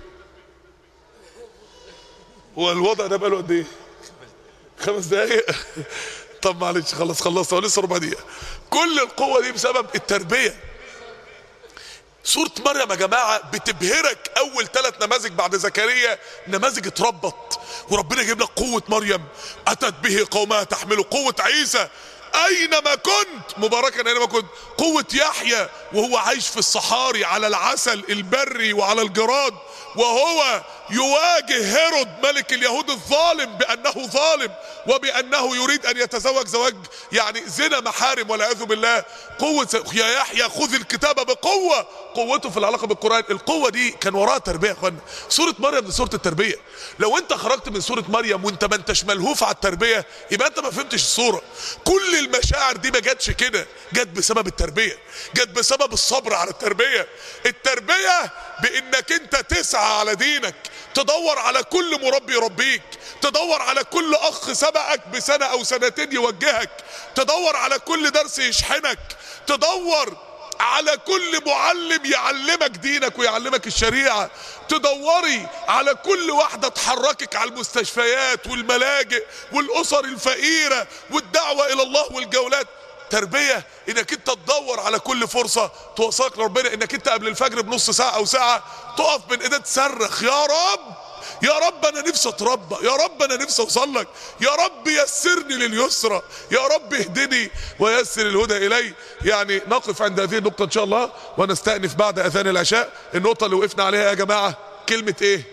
والوضع ده بقاله قد ايه؟ خمس دقايق طب معلش خلص خلصت هو لسه ربع دقيقة كل القوة دي بسبب التربية سورة مريم يا جماعة بتبهرك أول ثلاث نماذج بعد زكريا نماذج اتربط وربنا يجيب لك قوة مريم أتت به قومها تحمله قوة عيسى أينما كنت مباركا أينما كنت قوة يحيى وهو عايش في الصحاري على العسل البري وعلى الجراد وهو يواجه هيرود ملك اليهود الظالم بأنه ظالم وبأنه يريد أن يتزوج زواج يعني زنا محارم والعياذ بالله قوة يا يحيى خذ الكتاب بقوة قوته في العلاقة بالقرآن القوة دي كان وراها تربية يا اخوانا سورة مريم دي سورة التربية لو انت خرجت من سورة مريم وانت ما انتش ملهوف على التربية يبقى انت ما فهمتش الصورة كل المشاعر دي ما جاتش كده جت بسبب التربية جت بسبب الصبر على التربية التربية بانك انت تسعى على دينك تدور على كل مربي يربيك تدور على كل اخ سبقك بسنة او سنتين يوجهك تدور على كل درس يشحنك تدور على كل معلم يعلمك دينك ويعلمك الشريعة تدوري على كل واحدة تحركك على المستشفيات والملاجئ والأسر الفقيرة والدعوة إلى الله والجولات تربية انك انت تدور على كل فرصة توصلك لربنا انك انت قبل الفجر بنص ساعة او ساعة تقف بين ايدك تصرخ يا رب يا رب انا نفسي اتربى يا رب انا نفسي اوصل لك يا رب يسرني لليسرى يا رب اهدني ويسر الهدى الي يعني نقف عند هذه النقطة ان شاء الله ونستأنف بعد اذان العشاء النقطة اللي وقفنا عليها يا جماعة كلمة ايه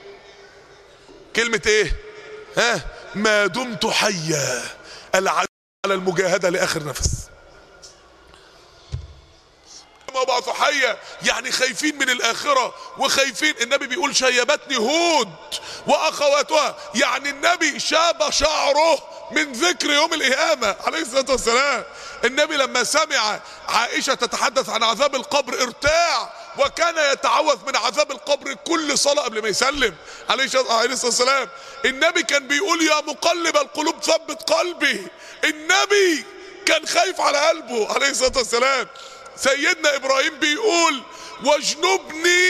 كلمة ايه ها ما دمت حيا العزم على المجاهدة لاخر نفس مبعث حية يعني خايفين من الآخرة وخايفين النبي بيقول شيبتني هود وأخواتها يعني النبي شاب شعره من ذكر يوم القيامة عليه الصلاة والسلام النبي لما سمع عائشة تتحدث عن عذاب القبر ارتاع وكان يتعوذ من عذاب القبر كل صلاة قبل ما يسلم عليه الصلاة والسلام النبي كان بيقول يا مقلب القلوب ثبت قلبي النبي كان خايف على قلبه عليه الصلاة والسلام سيدنا ابراهيم بيقول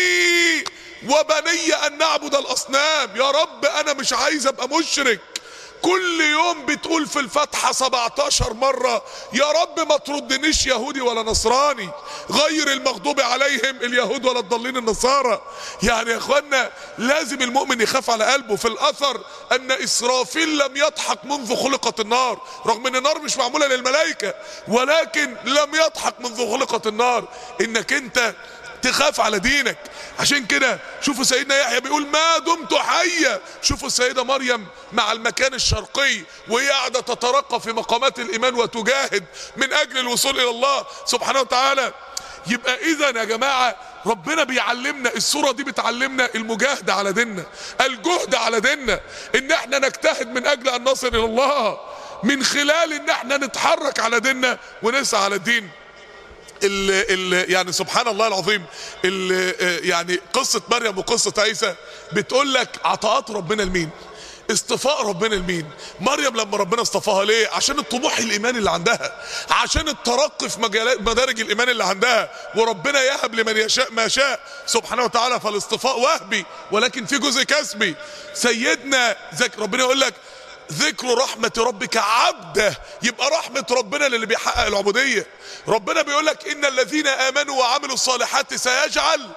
واجنبني وبني ان نعبد الاصنام يا رب انا مش عايز ابقى مشرك كل يوم بتقول في الفاتحة 17 مرة يا رب ما تردنيش يهودي ولا نصراني غير المغضوب عليهم اليهود ولا الضالين النصارى يعني يا اخوانا لازم المؤمن يخاف على قلبه في الاثر ان اسرافيل لم يضحك منذ خلقت النار رغم ان النار مش معمولة للملائكة ولكن لم يضحك منذ خلقت النار انك انت تخاف على دينك عشان كده شوفوا سيدنا يحيى بيقول ما دمت حيا شوفوا السيدة مريم مع المكان الشرقي وهي قاعدة تترقى في مقامات الإيمان وتجاهد من أجل الوصول إلى الله سبحانه وتعالى يبقى إذا يا جماعة ربنا بيعلمنا الصورة دي بتعلمنا المجاهدة على ديننا الجهد على ديننا ان احنا نجتهد من اجل ان نصل الى الله من خلال ان احنا نتحرك على ديننا ونسعى على الدين ال ال يعني سبحان الله العظيم ال يعني قصة مريم وقصة عيسى بتقول لك عطاءات ربنا لمين اصطفاء ربنا لمين مريم لما ربنا اصطفاها ليه عشان الطموح الايماني اللي عندها عشان الترقي في مجالات مدارج الايمان اللي عندها وربنا يهب لمن يشاء ما شاء سبحانه وتعالى فالاصطفاء وهبي ولكن في جزء كسبي سيدنا ذك ربنا يقول لك ذكر رحمة ربك عبده يبقى رحمة ربنا للي بيحقق العبودية ربنا بيقول لك إن الذين آمنوا وعملوا الصالحات سيجعل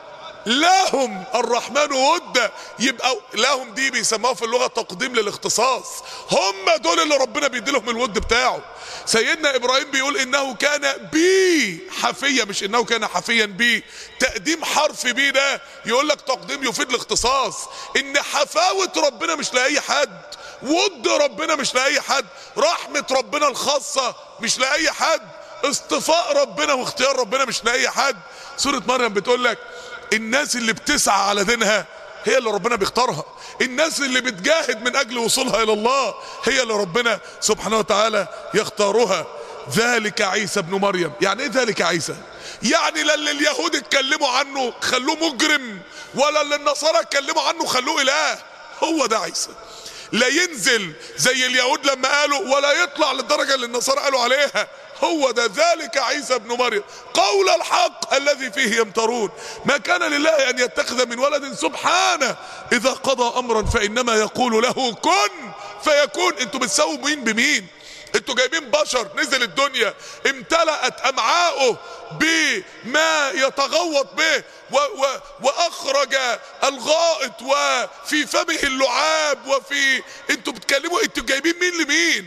لهم الرحمن ودا يبقى لهم دي بيسموها في اللغة تقديم للاختصاص هم دول اللي ربنا بيدي لهم الود بتاعه سيدنا ابراهيم بيقول انه كان بي حفيا مش انه كان حفيا بي تقديم حرف بي ده يقول لك تقديم يفيد الاختصاص ان حفاوة ربنا مش لاي حد ود ربنا مش لاي حد رحمة ربنا الخاصة مش لاي حد اصطفاء ربنا واختيار ربنا مش لاي حد سورة مريم بتقول لك الناس اللي بتسعى على دينها هي اللي ربنا بيختارها الناس اللي بتجاهد من اجل وصولها الى الله هي اللي ربنا سبحانه وتعالى يختارها ذلك عيسى ابن مريم يعني ايه ذلك عيسى يعني لا اللي اليهود اتكلموا عنه خلوه مجرم ولا اللي النصارى اتكلموا عنه خلوه اله هو ده عيسى لا ينزل زي اليهود لما قالوا ولا يطلع للدرجة اللي النصارى قالوا عليها هو ده ذلك عيسى ابن مريم قول الحق الذي فيه يمترون ما كان لله ان يتخذ من ولد سبحانه اذا قضى امرا فانما يقول له كن فيكون انتوا بتساووا مين بمين انتوا جايبين بشر نزل الدنيا امتلأت امعاؤه بما يتغوط به و و واخرج الغائط وفي فمه اللعاب وفي انتوا بتكلموا انتوا جايبين مين لمين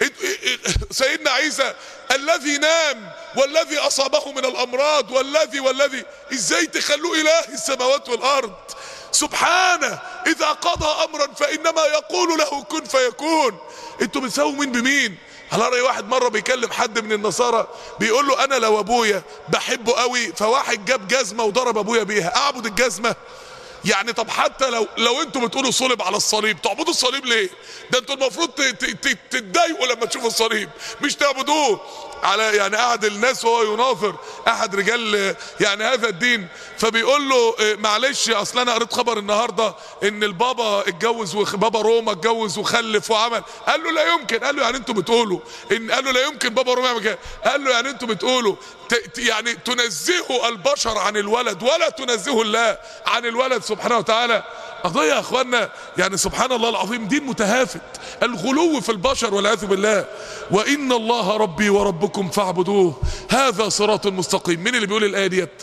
سيدنا عيسى الذي نام والذي اصابه من الامراض والذي والذي ازاي تخلوه اله السماوات والارض سبحانه اذا قضى امرا فانما يقول له كن فيكون انتوا بتساووا مين بمين على رأي واحد مرة بيكلم حد من النصارى بيقول له انا لو ابويا بحبه قوي فواحد جاب جزمة وضرب ابويا بيها اعبد الجزمة يعني طب حتى لو لو انتوا بتقولوا صلب على الصليب تعبدوا الصليب ليه ده انتوا المفروض تتضايقوا لما تشوفوا الصليب مش تعبدوه على يعني قعد الناس وهو يناظر احد رجال يعني هذا الدين فبيقول له معلش اصل انا قريت خبر النهارده ان البابا اتجوز وبابا روما اتجوز وخلف وعمل قال له لا يمكن قال له يعني انتوا بتقولوا ان قال له لا يمكن بابا روما يعمل كده قال له يعني انتوا بتقولوا يعني تنزهوا البشر عن الولد ولا تنزهوا الله عن الولد سبحانه وتعالى قضية يا اخوانا يعني سبحان الله العظيم دين متهافت الغلو في البشر والعياذ بالله وان الله ربي وربكم فاعبدوه هذا صراط مستقيم مين اللي بيقول الايه ديت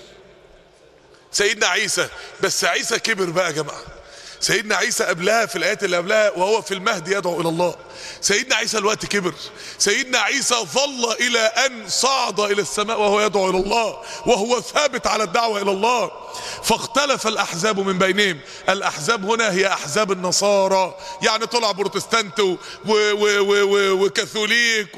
سيدنا عيسى بس عيسى كبر بقى يا جماعه سيدنا عيسى قبلها في الايات اللي قبلها وهو في المهد يدعو الى الله سيدنا عيسى الوقت كبر سيدنا عيسى ظل الى ان صعد الى السماء وهو يدعو الى الله وهو ثابت على الدعوه الى الله فاختلف الاحزاب من بينهم الاحزاب هنا هي احزاب النصارى يعني طلع بروتستانت وكاثوليك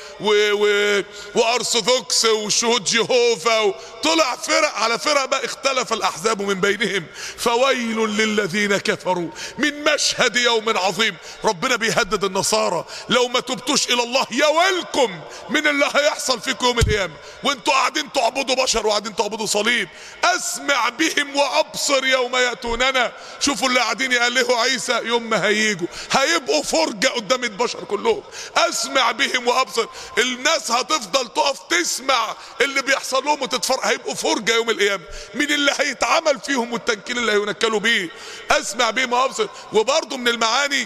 وارثوذكس وشهود جيهوفا طلع فرق على فرق بقى اختلف الاحزاب من بينهم فويل للذين كفروا من مشهد يوم عظيم ربنا بيهدد النصارى لو ما تبتوش الى الله يا ويلكم من اللي هيحصل فيكم يوم القيامه وانتوا قاعدين تعبدوا بشر وقاعدين تعبدوا صليب اسمع بهم وابصر يوم ياتوننا شوفوا اللي قاعدين يقلهوا عيسى يوم ما هيجوا هيبقوا فرجه قدام البشر كلهم اسمع بهم وابصر الناس هتفضل تقف تسمع اللي بيحصل لهم وتتفرج هيبقوا فرجه يوم القيامه من اللي هيتعمل فيهم والتنكيل اللي هينكلوا بيه اسمع بهم وابصر وبرضه من المعاني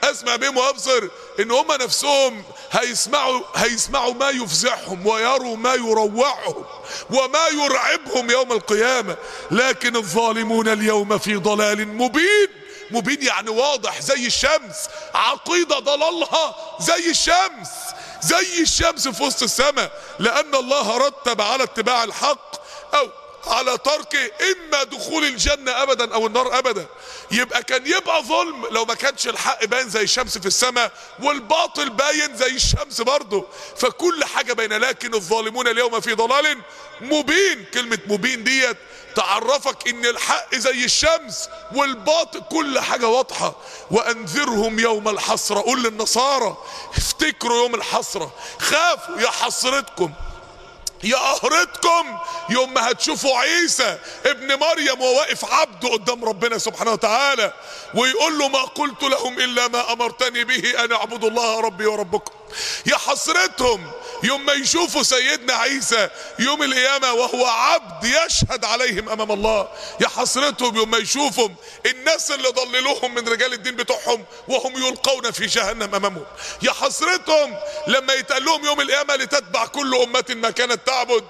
اسمع بهم وابصر ان هم نفسهم هيسمعوا هيسمعوا ما يفزعهم ويروا ما يروعهم وما يرعبهم يوم القيامة لكن الظالمون اليوم في ضلال مبين مبين يعني واضح زي الشمس عقيدة ضلالها زي الشمس زي الشمس في وسط السماء لأن الله رتب على اتباع الحق أو على ترك اما دخول الجنة ابدا او النار ابدا يبقى كان يبقى ظلم لو ما كانش الحق باين زي الشمس في السماء والباطل باين زي الشمس برضه فكل حاجة باين لكن الظالمون اليوم في ضلال مبين كلمة مبين ديت تعرفك ان الحق زي الشمس والباطل كل حاجة واضحة وانذرهم يوم الحسرة قول للنصارى افتكروا يوم الحسرة خافوا يا حسرتكم يا قهرتكم يوم ما هتشوفوا عيسى ابن مريم وواقف عبده قدام ربنا سبحانه وتعالى ويقول له ما قلت لهم الا ما امرتني به ان اعبدوا الله ربي وربكم يا حسرتهم يوم ما يشوفوا سيدنا عيسى يوم القيامة وهو عبد يشهد عليهم امام الله يا حسرتهم يوم ما يشوفهم الناس اللي ضللوهم من رجال الدين بتوعهم وهم يلقون في جهنم امامهم يا حسرتهم لما يتقال لهم يوم القيامة لتتبع كل امة ما كانت تعبد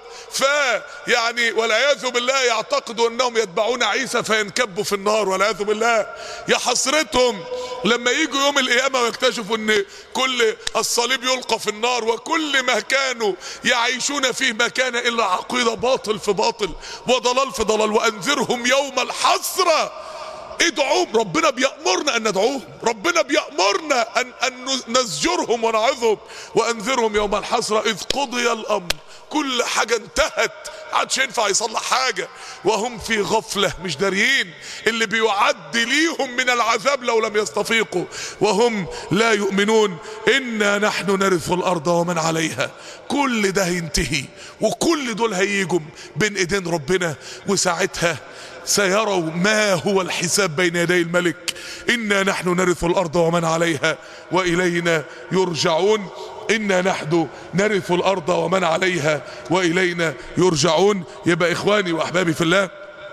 فيعني والعياذ بالله يعتقدوا انهم يتبعون عيسى فينكبوا في النار والعياذ بالله يا حسرتهم لما يجوا يوم القيامة ويكتشفوا ان كل الصليب يلقى في النار وكل ما كانوا يعيشون فيه ما كان الا عقيدة باطل في باطل وضلال في ضلال وانذرهم يوم الحسرة ادعوهم ربنا بيأمرنا ان ندعوهم ربنا بيأمرنا ان, أن نزجرهم ونعظهم وانذرهم يوم الحسرة اذ قضي الامر كل حاجة انتهت عادش ينفع يصلح حاجة وهم في غفلة مش داريين اللي بيعد ليهم من العذاب لو لم يستفيقوا وهم لا يؤمنون إنا نحن نرث الأرض ومن عليها كل ده هينتهي وكل دول هيجوا بين ايدين ربنا وساعتها سيروا ما هو الحساب بين يدي الملك إنا نحن نرث الأرض ومن عليها وإلينا يرجعون إنا نحن نرث الأرض ومن عليها وإلينا يرجعون يبقى إخواني وأحبابي في الله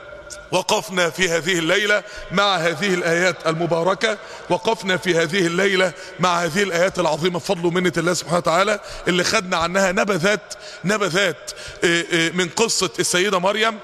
وقفنا في هذه الليلة مع هذه الآيات المباركة وقفنا في هذه الليلة مع هذه الآيات العظيمة بفضل ومنة الله سبحانه وتعالى اللي خدنا عنها نبذات نبذات من قصة السيدة مريم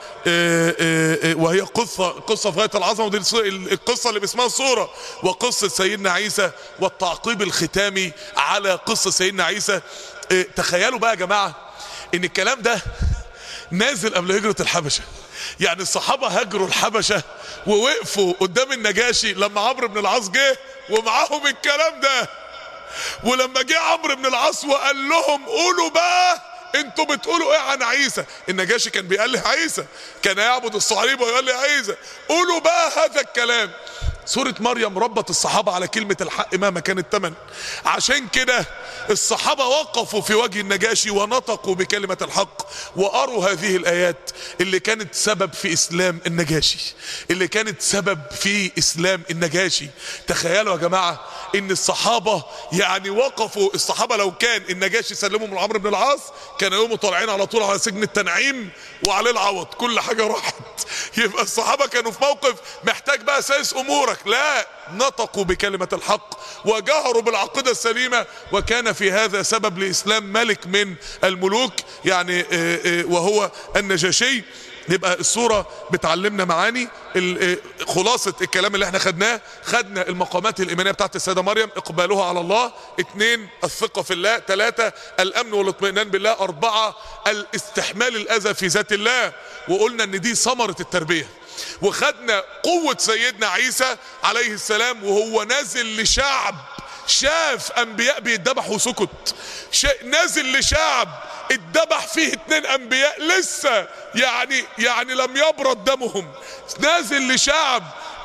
وهي قصة قصة في غاية العظمة ودي القصة اللي باسمها الصورة وقصة سيدنا عيسى والتعقيب الختامي على قصة سيدنا عيسى تخيلوا بقى يا جماعة ان الكلام ده نازل قبل هجرة الحبشة يعني الصحابة هاجروا الحبشة ووقفوا قدام النجاشي لما عمرو بن العاص جه ومعاهم الكلام ده ولما جه عمرو بن العاص وقال لهم قولوا بقى انتوا بتقولوا ايه عن عيسى النجاشي كان بيقلع عيسى كان يعبد الصليب ويقلع عيسى قولوا بقى هذا الكلام سورة مريم ربط الصحابة على كلمة الحق مهما كان الثمن عشان كده الصحابة وقفوا في وجه النجاشي ونطقوا بكلمة الحق وقروا هذه الآيات اللي كانت سبب في إسلام النجاشي اللي كانت سبب في إسلام النجاشي تخيلوا يا جماعة إن الصحابة يعني وقفوا الصحابة لو كان النجاشي سلموا من عمرو بن العاص كانوا يوموا طالعين على طول على سجن التنعيم وعليه العوض كل حاجة راحت يبقى الصحابة كانوا في موقف محتاج بقى سايس أمورك لا نطقوا بكلمة الحق وجهروا بالعقيدة السليمة وكان في هذا سبب لإسلام ملك من الملوك يعني وهو النجاشي يبقى الصورة بتعلمنا معاني خلاصة الكلام اللي احنا خدناه خدنا المقامات الإيمانية بتاعت السيدة مريم إقبالها على الله اتنين الثقة في الله تلاتة الأمن والاطمئنان بالله أربعة الاستحمال الأذى في ذات الله وقلنا ان دي ثمرة التربية وخدنا قوة سيدنا عيسى عليه السلام وهو نازل لشعب شاف انبياء بيتذبحوا وسكت نازل لشعب اتذبح فيه اتنين انبياء لسه يعني يعني لم يبرد دمهم نازل لشعب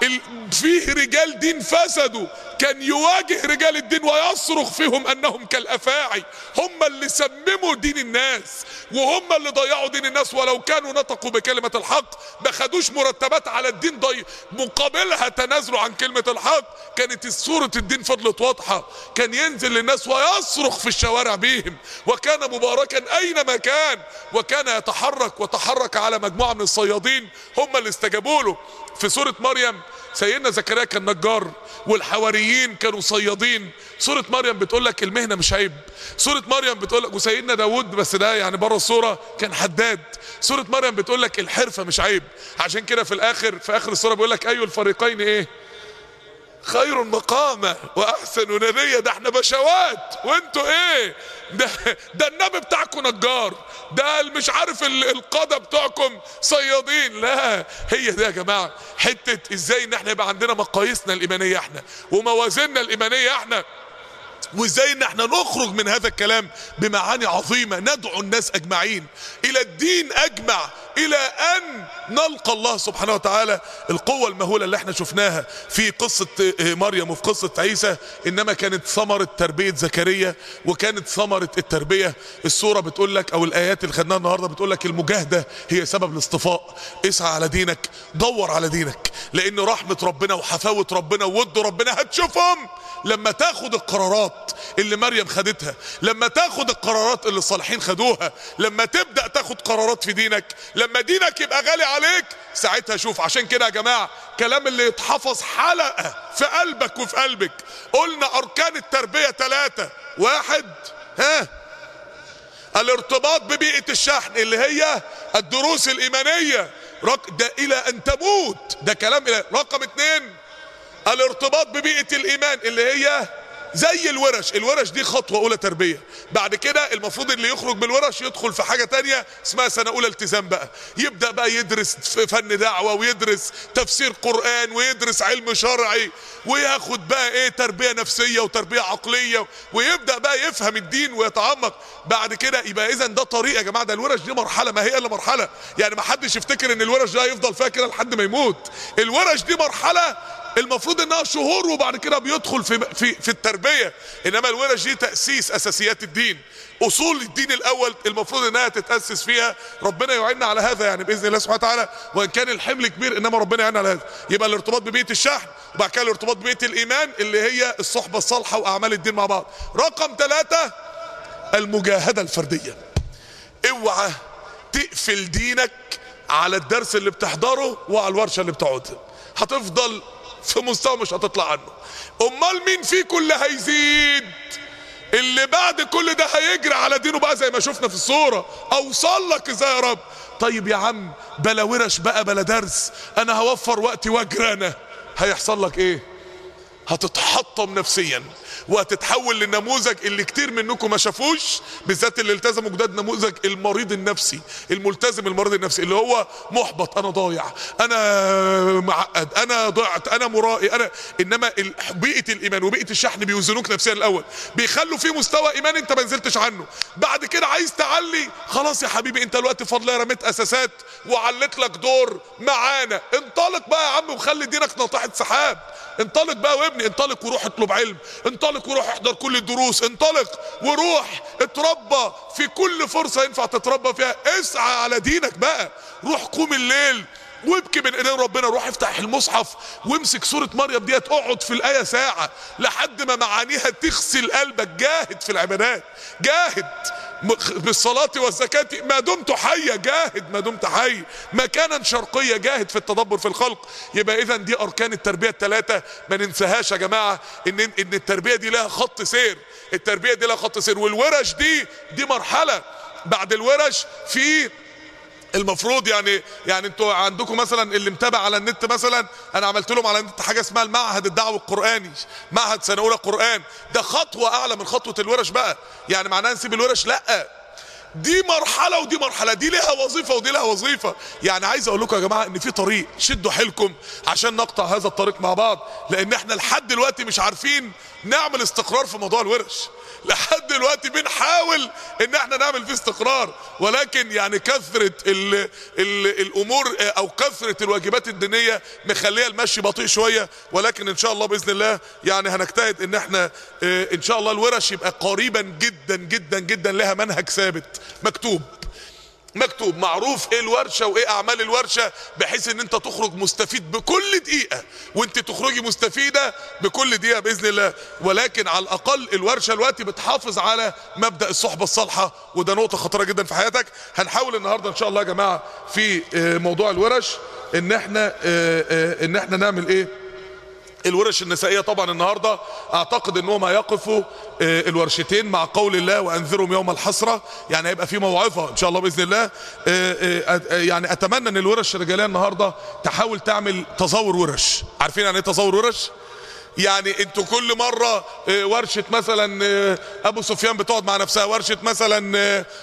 فيه رجال دين فسدوا كان يواجه رجال الدين ويصرخ فيهم انهم كالافاعي هم اللي سمموا دين الناس وهم اللي ضيعوا دين الناس ولو كانوا نطقوا بكلمة الحق ما خدوش مرتبات على الدين ضي مقابلها تنازلوا عن كلمة الحق كانت سورة الدين فضلت واضحة كان ينزل للناس ويصرخ في الشوارع بيهم وكان مباركا اينما كان وكان يتحرك وتحرك على مجموعة من الصيادين هم اللي استجابوا له في سورة مريم سيدنا زكريا كان نجار والحواريين كانوا صيادين سورة مريم بتقول لك المهنة مش عيب سورة مريم بتقول لك وسيدنا داود بس ده يعني بره الصورة كان حداد سورة مريم بتقول لك الحرفة مش عيب عشان كده في الاخر في اخر الصورة بيقول لك اي الفريقين ايه خير مقاما واحسن ندية ده احنا بشوات وانتوا ايه ده, ده النبي بتاعكم نجار ده مش عارف ال- القادة بتوعكم صيادين لا هي ده يا جماعة حتة ازاي ان احنا يبقى عندنا مقاييسنا الايمانية احنا وموازيننا الايمانية احنا وازاي ان احنا نخرج من هذا الكلام بمعاني عظيمة ندعو الناس اجمعين الى الدين اجمع الى ان نلقى الله سبحانه وتعالى القوة المهولة اللي احنا شفناها في قصة آه، مريم وفي قصة عيسى انما كانت ثمرة تربية زكريا وكانت ثمرة التربية السورة بتقول لك او الايات اللي خدناها النهاردة بتقول لك المجاهدة هي سبب الاصطفاء اسعى على دينك دور على دينك لان رحمة ربنا وحفاوة ربنا وود ربنا هتشوفهم لما تاخد القرارات اللي مريم خدتها لما تاخد القرارات اللي الصالحين خدوها لما تبدأ تاخد قرارات في دينك لما دينك يبقى غالي عليك ساعتها شوف عشان كده يا جماعة كلام اللي يتحفظ حلقة في قلبك وفي قلبك قلنا أركان التربية ثلاثة واحد ها الارتباط ببيئة الشحن اللي هي الدروس الإيمانية رق... ده إلى أن تموت ده كلام إلى رقم اتنين الارتباط ببيئة الإيمان اللي هي زي الورش الورش دي خطوة أولى تربية بعد كده المفروض اللي يخرج من الورش يدخل في حاجة تانية اسمها سنة أولى التزام بقى يبدأ بقى يدرس ف- فن دعوة ويدرس تفسير قرآن ويدرس علم شرعي وياخد بقى ايه تربية نفسية وتربية عقلية ويبدأ بقى يفهم الدين ويتعمق بعد كده يبقى اذا ده طريق يا جماعة ده الورش دي مرحلة ما هي الا مرحلة يعني ما حدش يفتكر ان الورش ده هيفضل فيها كده لحد ما يموت الورش دي مرحلة المفروض انها شهور وبعد كده بيدخل في في في التربيه انما الورش دي تاسيس اساسيات الدين اصول الدين الاول المفروض انها تتاسس فيها ربنا يعيننا على هذا يعني باذن الله سبحانه وتعالى وان كان الحمل كبير انما ربنا يعيننا على هذا يبقى الارتباط ببيئه الشحن وبعد كده الارتباط ببيئه الايمان اللي هي الصحبه الصالحه واعمال الدين مع بعض رقم ثلاثة المجاهده الفرديه اوعى تقفل دينك على الدرس اللي بتحضره وعلى الورشه اللي بتقعدها هتفضل في مستوى مش هتطلع عنه امال مين فيكم اللي هيزيد اللي بعد كل ده هيجري على دينه بقى زي ما شفنا في الصوره اوصل لك ازاي يا رب طيب يا عم بلا ورش بقى بلا درس انا هوفر وقتي واجري انا هيحصل لك ايه هتتحطم نفسيا وهتتحول للنموذج اللي كتير منكم ما شافوش بالذات اللي التزموا جداد نموذج المريض النفسي الملتزم المريض النفسي اللي هو محبط انا ضايع انا معقد انا ضعت انا مرائي انا انما ال- بيئه الايمان وبيئه الشحن بيوزنوك نفسيا الاول بيخلوا في مستوى ايمان انت ما نزلتش عنه بعد كده عايز تعلي خلاص يا حبيبي انت الوقت فضل رميت اساسات وعلت لك دور معانا انطلق بقى يا عم وخلي دينك ناطحه سحاب انطلق بقى وابني انطلق وروح اطلب علم انطلق وروح احضر كل الدروس انطلق وروح اتربى في كل فرصة ينفع تتربى فيها اسعى على دينك بقى روح قوم الليل وابكي من ايدين ربنا روح افتح المصحف وامسك سورة مريم ديت اقعد في الآية ساعة لحد ما معانيها تغسل قلبك جاهد في العبادات جاهد م- بالصلاة والزكاة ما دمت حيا جاهد ما دمت حي مكانا شرقية جاهد في التدبر في الخلق يبقى اذا دي اركان التربية الثلاثة ما ننساهاش يا جماعة ان ان التربية دي لها خط سير التربية دي لها خط سير والورش دي دي مرحلة بعد الورش في المفروض يعني يعني انتوا عندكم مثلا اللي متابع على النت مثلا انا عملت لهم على النت حاجه اسمها المعهد الدعوي القراني معهد سنه اولى قران ده خطوه اعلى من خطوه الورش بقى يعني معناها نسيب الورش لا دي مرحله ودي مرحله دي لها وظيفه ودي لها وظيفه يعني عايز اقول لكم يا جماعه ان في طريق شدوا حيلكم عشان نقطع هذا الطريق مع بعض لان احنا لحد دلوقتي مش عارفين نعمل استقرار في موضوع الورش لحد دلوقتي بنحاول ان احنا نعمل فيه استقرار ولكن يعني كثرة ال ال الامور او كثرة الواجبات الدينية مخليها المشي بطيء شوية ولكن ان شاء الله باذن الله يعني هنجتهد ان احنا اه، ان شاء الله الورش يبقى قريبا جدا جدا جدا لها منهج ثابت مكتوب مكتوب معروف ايه الورشة وايه اعمال الورشة بحيث ان انت تخرج مستفيد بكل دقيقة وانت تخرجي مستفيدة بكل دقيقة باذن الله ولكن على الاقل الورشة دلوقتي بتحافظ على مبدأ الصحبة الصالحة وده نقطة خطيرة جدا في حياتك هنحاول النهاردة ان شاء الله يا جماعة في آه، موضوع الورش ان احنا اه اه ان احنا نعمل ايه الورش النسائية طبعا النهاردة اعتقد انهم هيقفوا اه الورشتين مع قول الله وانذرهم يوم الحسرة يعني هيبقى في موعظة ان شاء الله باذن الله اه يعني اتمنى ان الورش الرجالية النهاردة تحاول تعمل تزور ورش عارفين يعني ايه تزور ورش يعني انتوا كل مرة ورشة مثلا ابو سفيان بتقعد مع نفسها ورشة مثلا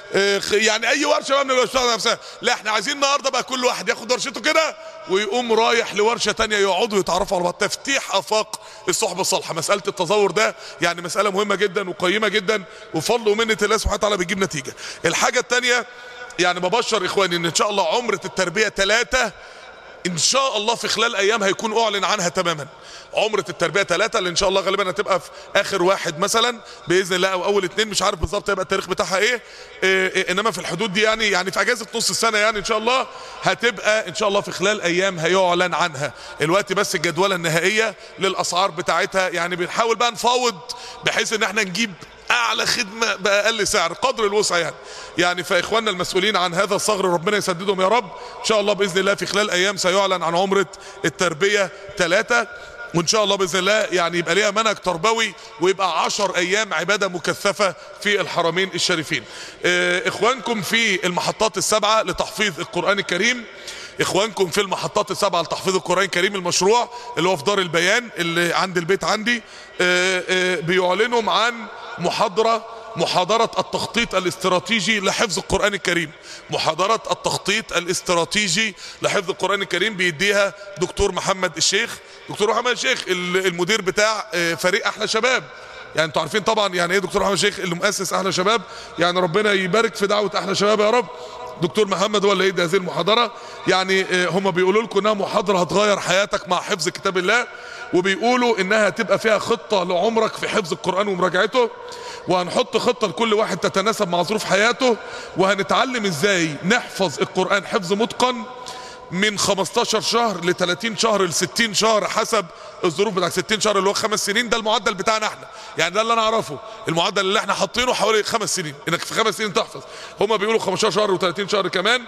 يعني اي ورشة بقى من الورشات مع نفسها لا احنا عايزين النهاردة بقى كل واحد ياخد ورشته كده ويقوم رايح لورشة تانية يقعدوا يتعرفوا على بعض تفتيح افاق الصحبة الصالحة مسألة التزور ده يعني مسألة مهمة جدا وقيمة جدا وفضل ومنة الله سبحانه وتعالى بيجيب نتيجة الحاجة التانية يعني ببشر اخواني ان ان شاء الله عمرة التربية ثلاثة ان شاء الله في خلال ايام هيكون اعلن عنها تماما عمرة التربية ثلاثة اللي ان شاء الله غالبا هتبقى في اخر واحد مثلا باذن الله او اول اتنين مش عارف بالظبط هيبقى التاريخ بتاعها ايه, إيه, إيه انما في الحدود دي يعني يعني في اجازة نص السنة يعني ان شاء الله هتبقى ان شاء الله في خلال ايام هيعلن عنها الوقت بس الجدولة النهائية للاسعار بتاعتها يعني بنحاول بقى نفاوض بحيث ان احنا نجيب اعلى خدمة باقل سعر قدر الوسع يعني يعني فاخواننا المسؤولين عن هذا الصغر ربنا يسددهم يا رب ان شاء الله باذن الله في خلال ايام سيعلن عن عمرة التربية ثلاثة وان شاء الله باذن الله يعني يبقى ليها منهج تربوي ويبقى عشر ايام عباده مكثفه في الحرمين الشريفين. اه اخوانكم في المحطات السبعه لتحفيظ القران الكريم اخوانكم في المحطات السبعه لتحفيظ القران الكريم المشروع اللي هو في دار البيان اللي عند البيت عندي اه اه بيعلنوا عن محاضره محاضرة التخطيط الاستراتيجي لحفظ القرآن الكريم محاضرة التخطيط الاستراتيجي لحفظ القرآن الكريم بيديها دكتور محمد الشيخ دكتور محمد الشيخ المدير بتاع فريق احلى شباب يعني انتوا عارفين طبعا يعني ايه دكتور محمد الشيخ اللي مؤسس احلى شباب يعني ربنا يبارك في دعوة احلى شباب يا رب دكتور محمد هو اللي يدي هذه المحاضرة يعني هم بيقولوا لكم انها محاضرة هتغير حياتك مع حفظ كتاب الله وبيقولوا انها تبقى فيها خطة لعمرك في حفظ القرآن ومراجعته وهنحط خطة لكل واحد تتناسب مع ظروف حياته وهنتعلم ازاي نحفظ القرآن حفظ متقن من 15 شهر ل 30 شهر ل 60 شهر حسب الظروف بتاع 60 شهر اللي هو خمس سنين ده المعدل بتاعنا احنا يعني ده اللي انا اعرفه المعدل اللي احنا حاطينه حوالي خمس سنين انك في خمس سنين تحفظ هم بيقولوا 15 شهر و30 شهر كمان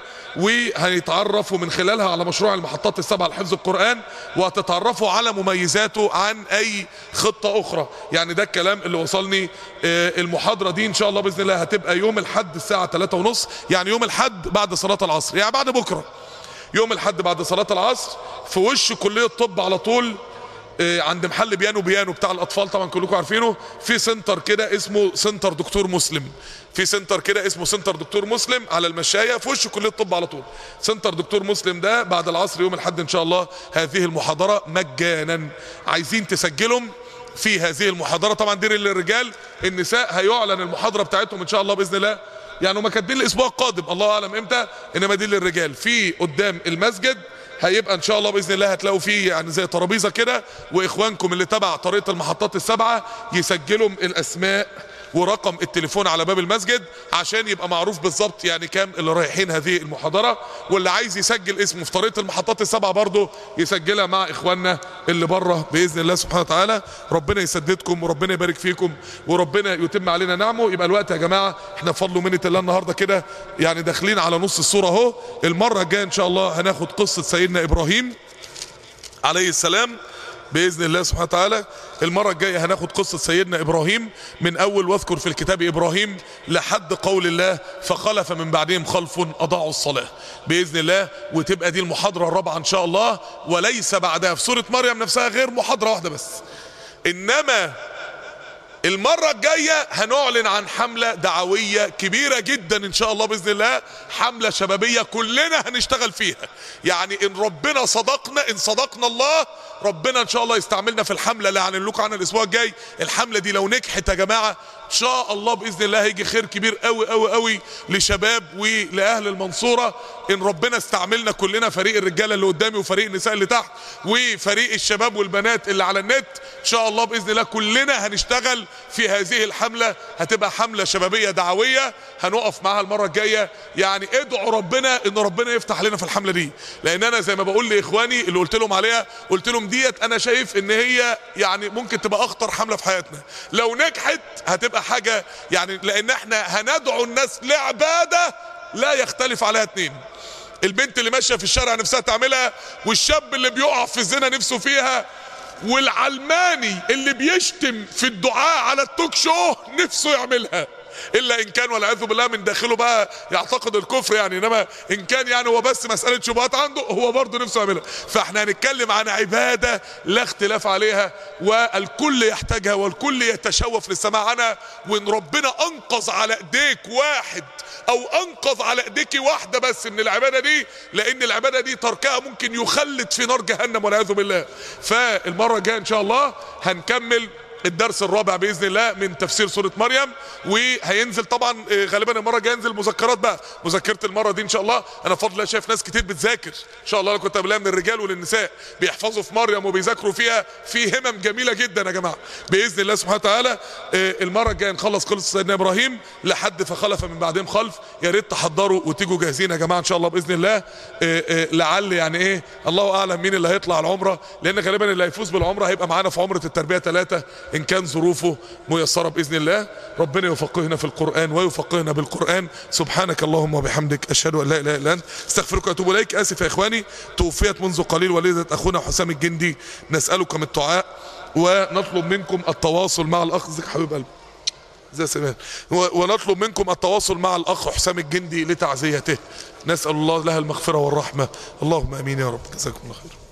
وهيتعرفوا من خلالها على مشروع المحطات السبعه لحفظ القران وهتتعرفوا على مميزاته عن اي خطه اخرى يعني ده الكلام اللي وصلني المحاضره دي ان شاء الله باذن الله هتبقى يوم الحد الساعه 3 ونص يعني يوم الحد بعد صلاه العصر يعني بعد بكره يوم الحد بعد صلاة العصر في وش كلية الطب على طول عند محل بيانو بيانو بتاع الاطفال طبعا كلكم عارفينه في سنتر كده اسمه سنتر دكتور مسلم في سنتر كده اسمه سنتر دكتور مسلم على المشاية في وش كلية الطب على طول سنتر دكتور مسلم ده بعد العصر يوم الحد ان شاء الله هذه المحاضرة مجانا عايزين تسجلهم في هذه المحاضرة طبعا دي للرجال النساء هيعلن المحاضرة بتاعتهم ان شاء الله باذن الله يعني هم كاتبين الاسبوع القادم الله اعلم امتى انما دي للرجال في قدام المسجد هيبقى ان شاء الله باذن الله هتلاقوا فيه يعني زي ترابيزه كده واخوانكم اللي تبع طريقه المحطات السبعه يسجلوا الاسماء ورقم التليفون على باب المسجد عشان يبقى معروف بالظبط يعني كام اللي رايحين هذه المحاضرة واللي عايز يسجل اسمه في طريقة المحطات السبعة برضه يسجلها مع اخواننا اللي بره بإذن الله سبحانه وتعالى ربنا يسددكم وربنا يبارك فيكم وربنا يتم علينا نعمه يبقى الوقت يا جماعة احنا بفضل ومنة الله النهاردة كده يعني داخلين على نص الصورة اهو المرة الجاية ان شاء الله هناخد قصة سيدنا ابراهيم عليه السلام باذن الله سبحانه وتعالى المره الجايه هناخد قصه سيدنا ابراهيم من اول واذكر في الكتاب ابراهيم لحد قول الله فخلف من بعدهم خلف اضاعوا الصلاه باذن الله وتبقى دي المحاضره الرابعه ان شاء الله وليس بعدها في سوره مريم نفسها غير محاضره واحده بس انما المرة الجاية هنعلن عن حملة دعوية كبيرة جدا ان شاء الله بإذن الله حملة شبابية كلنا هنشتغل فيها يعني ان ربنا صدقنا ان صدقنا الله ربنا ان شاء الله يستعملنا في الحملة اللي هنعلن لكم عنها الاسبوع الجاي الحملة دي لو نجحت يا جماعة ان شاء الله باذن الله هيجي خير كبير قوي قوي قوي لشباب ولاهل المنصوره ان ربنا استعملنا كلنا فريق الرجاله اللي قدامي وفريق النساء اللي تحت وفريق الشباب والبنات اللي على النت ان شاء الله باذن الله كلنا هنشتغل في هذه الحمله هتبقى حمله شبابيه دعويه هنقف معاها المره الجايه يعني ادعوا ربنا ان ربنا يفتح لنا في الحمله دي لان انا زي ما بقول لاخواني اللي قلت لهم عليها قلت لهم ديت انا شايف ان هي يعني ممكن تبقى اخطر حمله في حياتنا لو نجحت هتبقى حاجه يعني لان احنا هندعو الناس لعباده لا يختلف عليها اتنين البنت اللي ماشيه في الشارع نفسها تعملها والشاب اللي بيقع في الزنا نفسه فيها والعلماني اللي بيشتم في الدعاء على التوك شو نفسه يعملها الا ان كان والعياذ بالله من داخله بقى يعتقد الكفر يعني انما ان كان يعني هو بس مساله شبهات عنده هو برضه نفسه يعملها فاحنا هنتكلم عن عباده لا اختلاف عليها والكل يحتاجها والكل يتشوف للسماع عنها وان ربنا انقذ على ايديك واحد او انقذ على ايديك واحده بس من العباده دي لان العباده دي تركها ممكن يخلد في نار جهنم والعياذ بالله فالمره الجايه ان شاء الله هنكمل الدرس الرابع باذن الله من تفسير سوره مريم وهينزل طبعا آه، غالبا المره الجايه ينزل مذكرات بقى مذكره المره دي ان شاء الله انا بفضل الله شايف ناس كتير بتذاكر ان شاء الله انا كنت قبلها من الرجال وللنساء بيحفظوا في مريم وبيذاكروا فيها في همم جميله جدا يا جماعه باذن الله سبحانه وتعالى آه، المره الجايه نخلص قصه سيدنا ابراهيم لحد فخلف من بعدهم خلف يا ريت تحضروا وتيجوا جاهزين يا جماعه ان شاء الله باذن الله آه، آه، لعل يعني ايه الله اعلم مين اللي هيطلع العمره لان غالبا اللي هيفوز بالعمره هيبقى معانا في عمره التربيه ثلاثه ان كان ظروفه ميسره باذن الله ربنا يفقهنا في القران ويفقهنا بالقران سبحانك اللهم وبحمدك اشهد ان لا اله الا انت استغفرك واتوب اليك اسف يا اخواني توفيت منذ قليل والده اخونا حسام الجندي نسالكم الدعاء ونطلب منكم التواصل مع الاخ ازيك يا حبيب قلبي زي سمان و- ونطلب منكم التواصل مع الاخ حسام الجندي لتعزيته نسال الله لها المغفره والرحمه اللهم امين يا رب جزاكم الله خير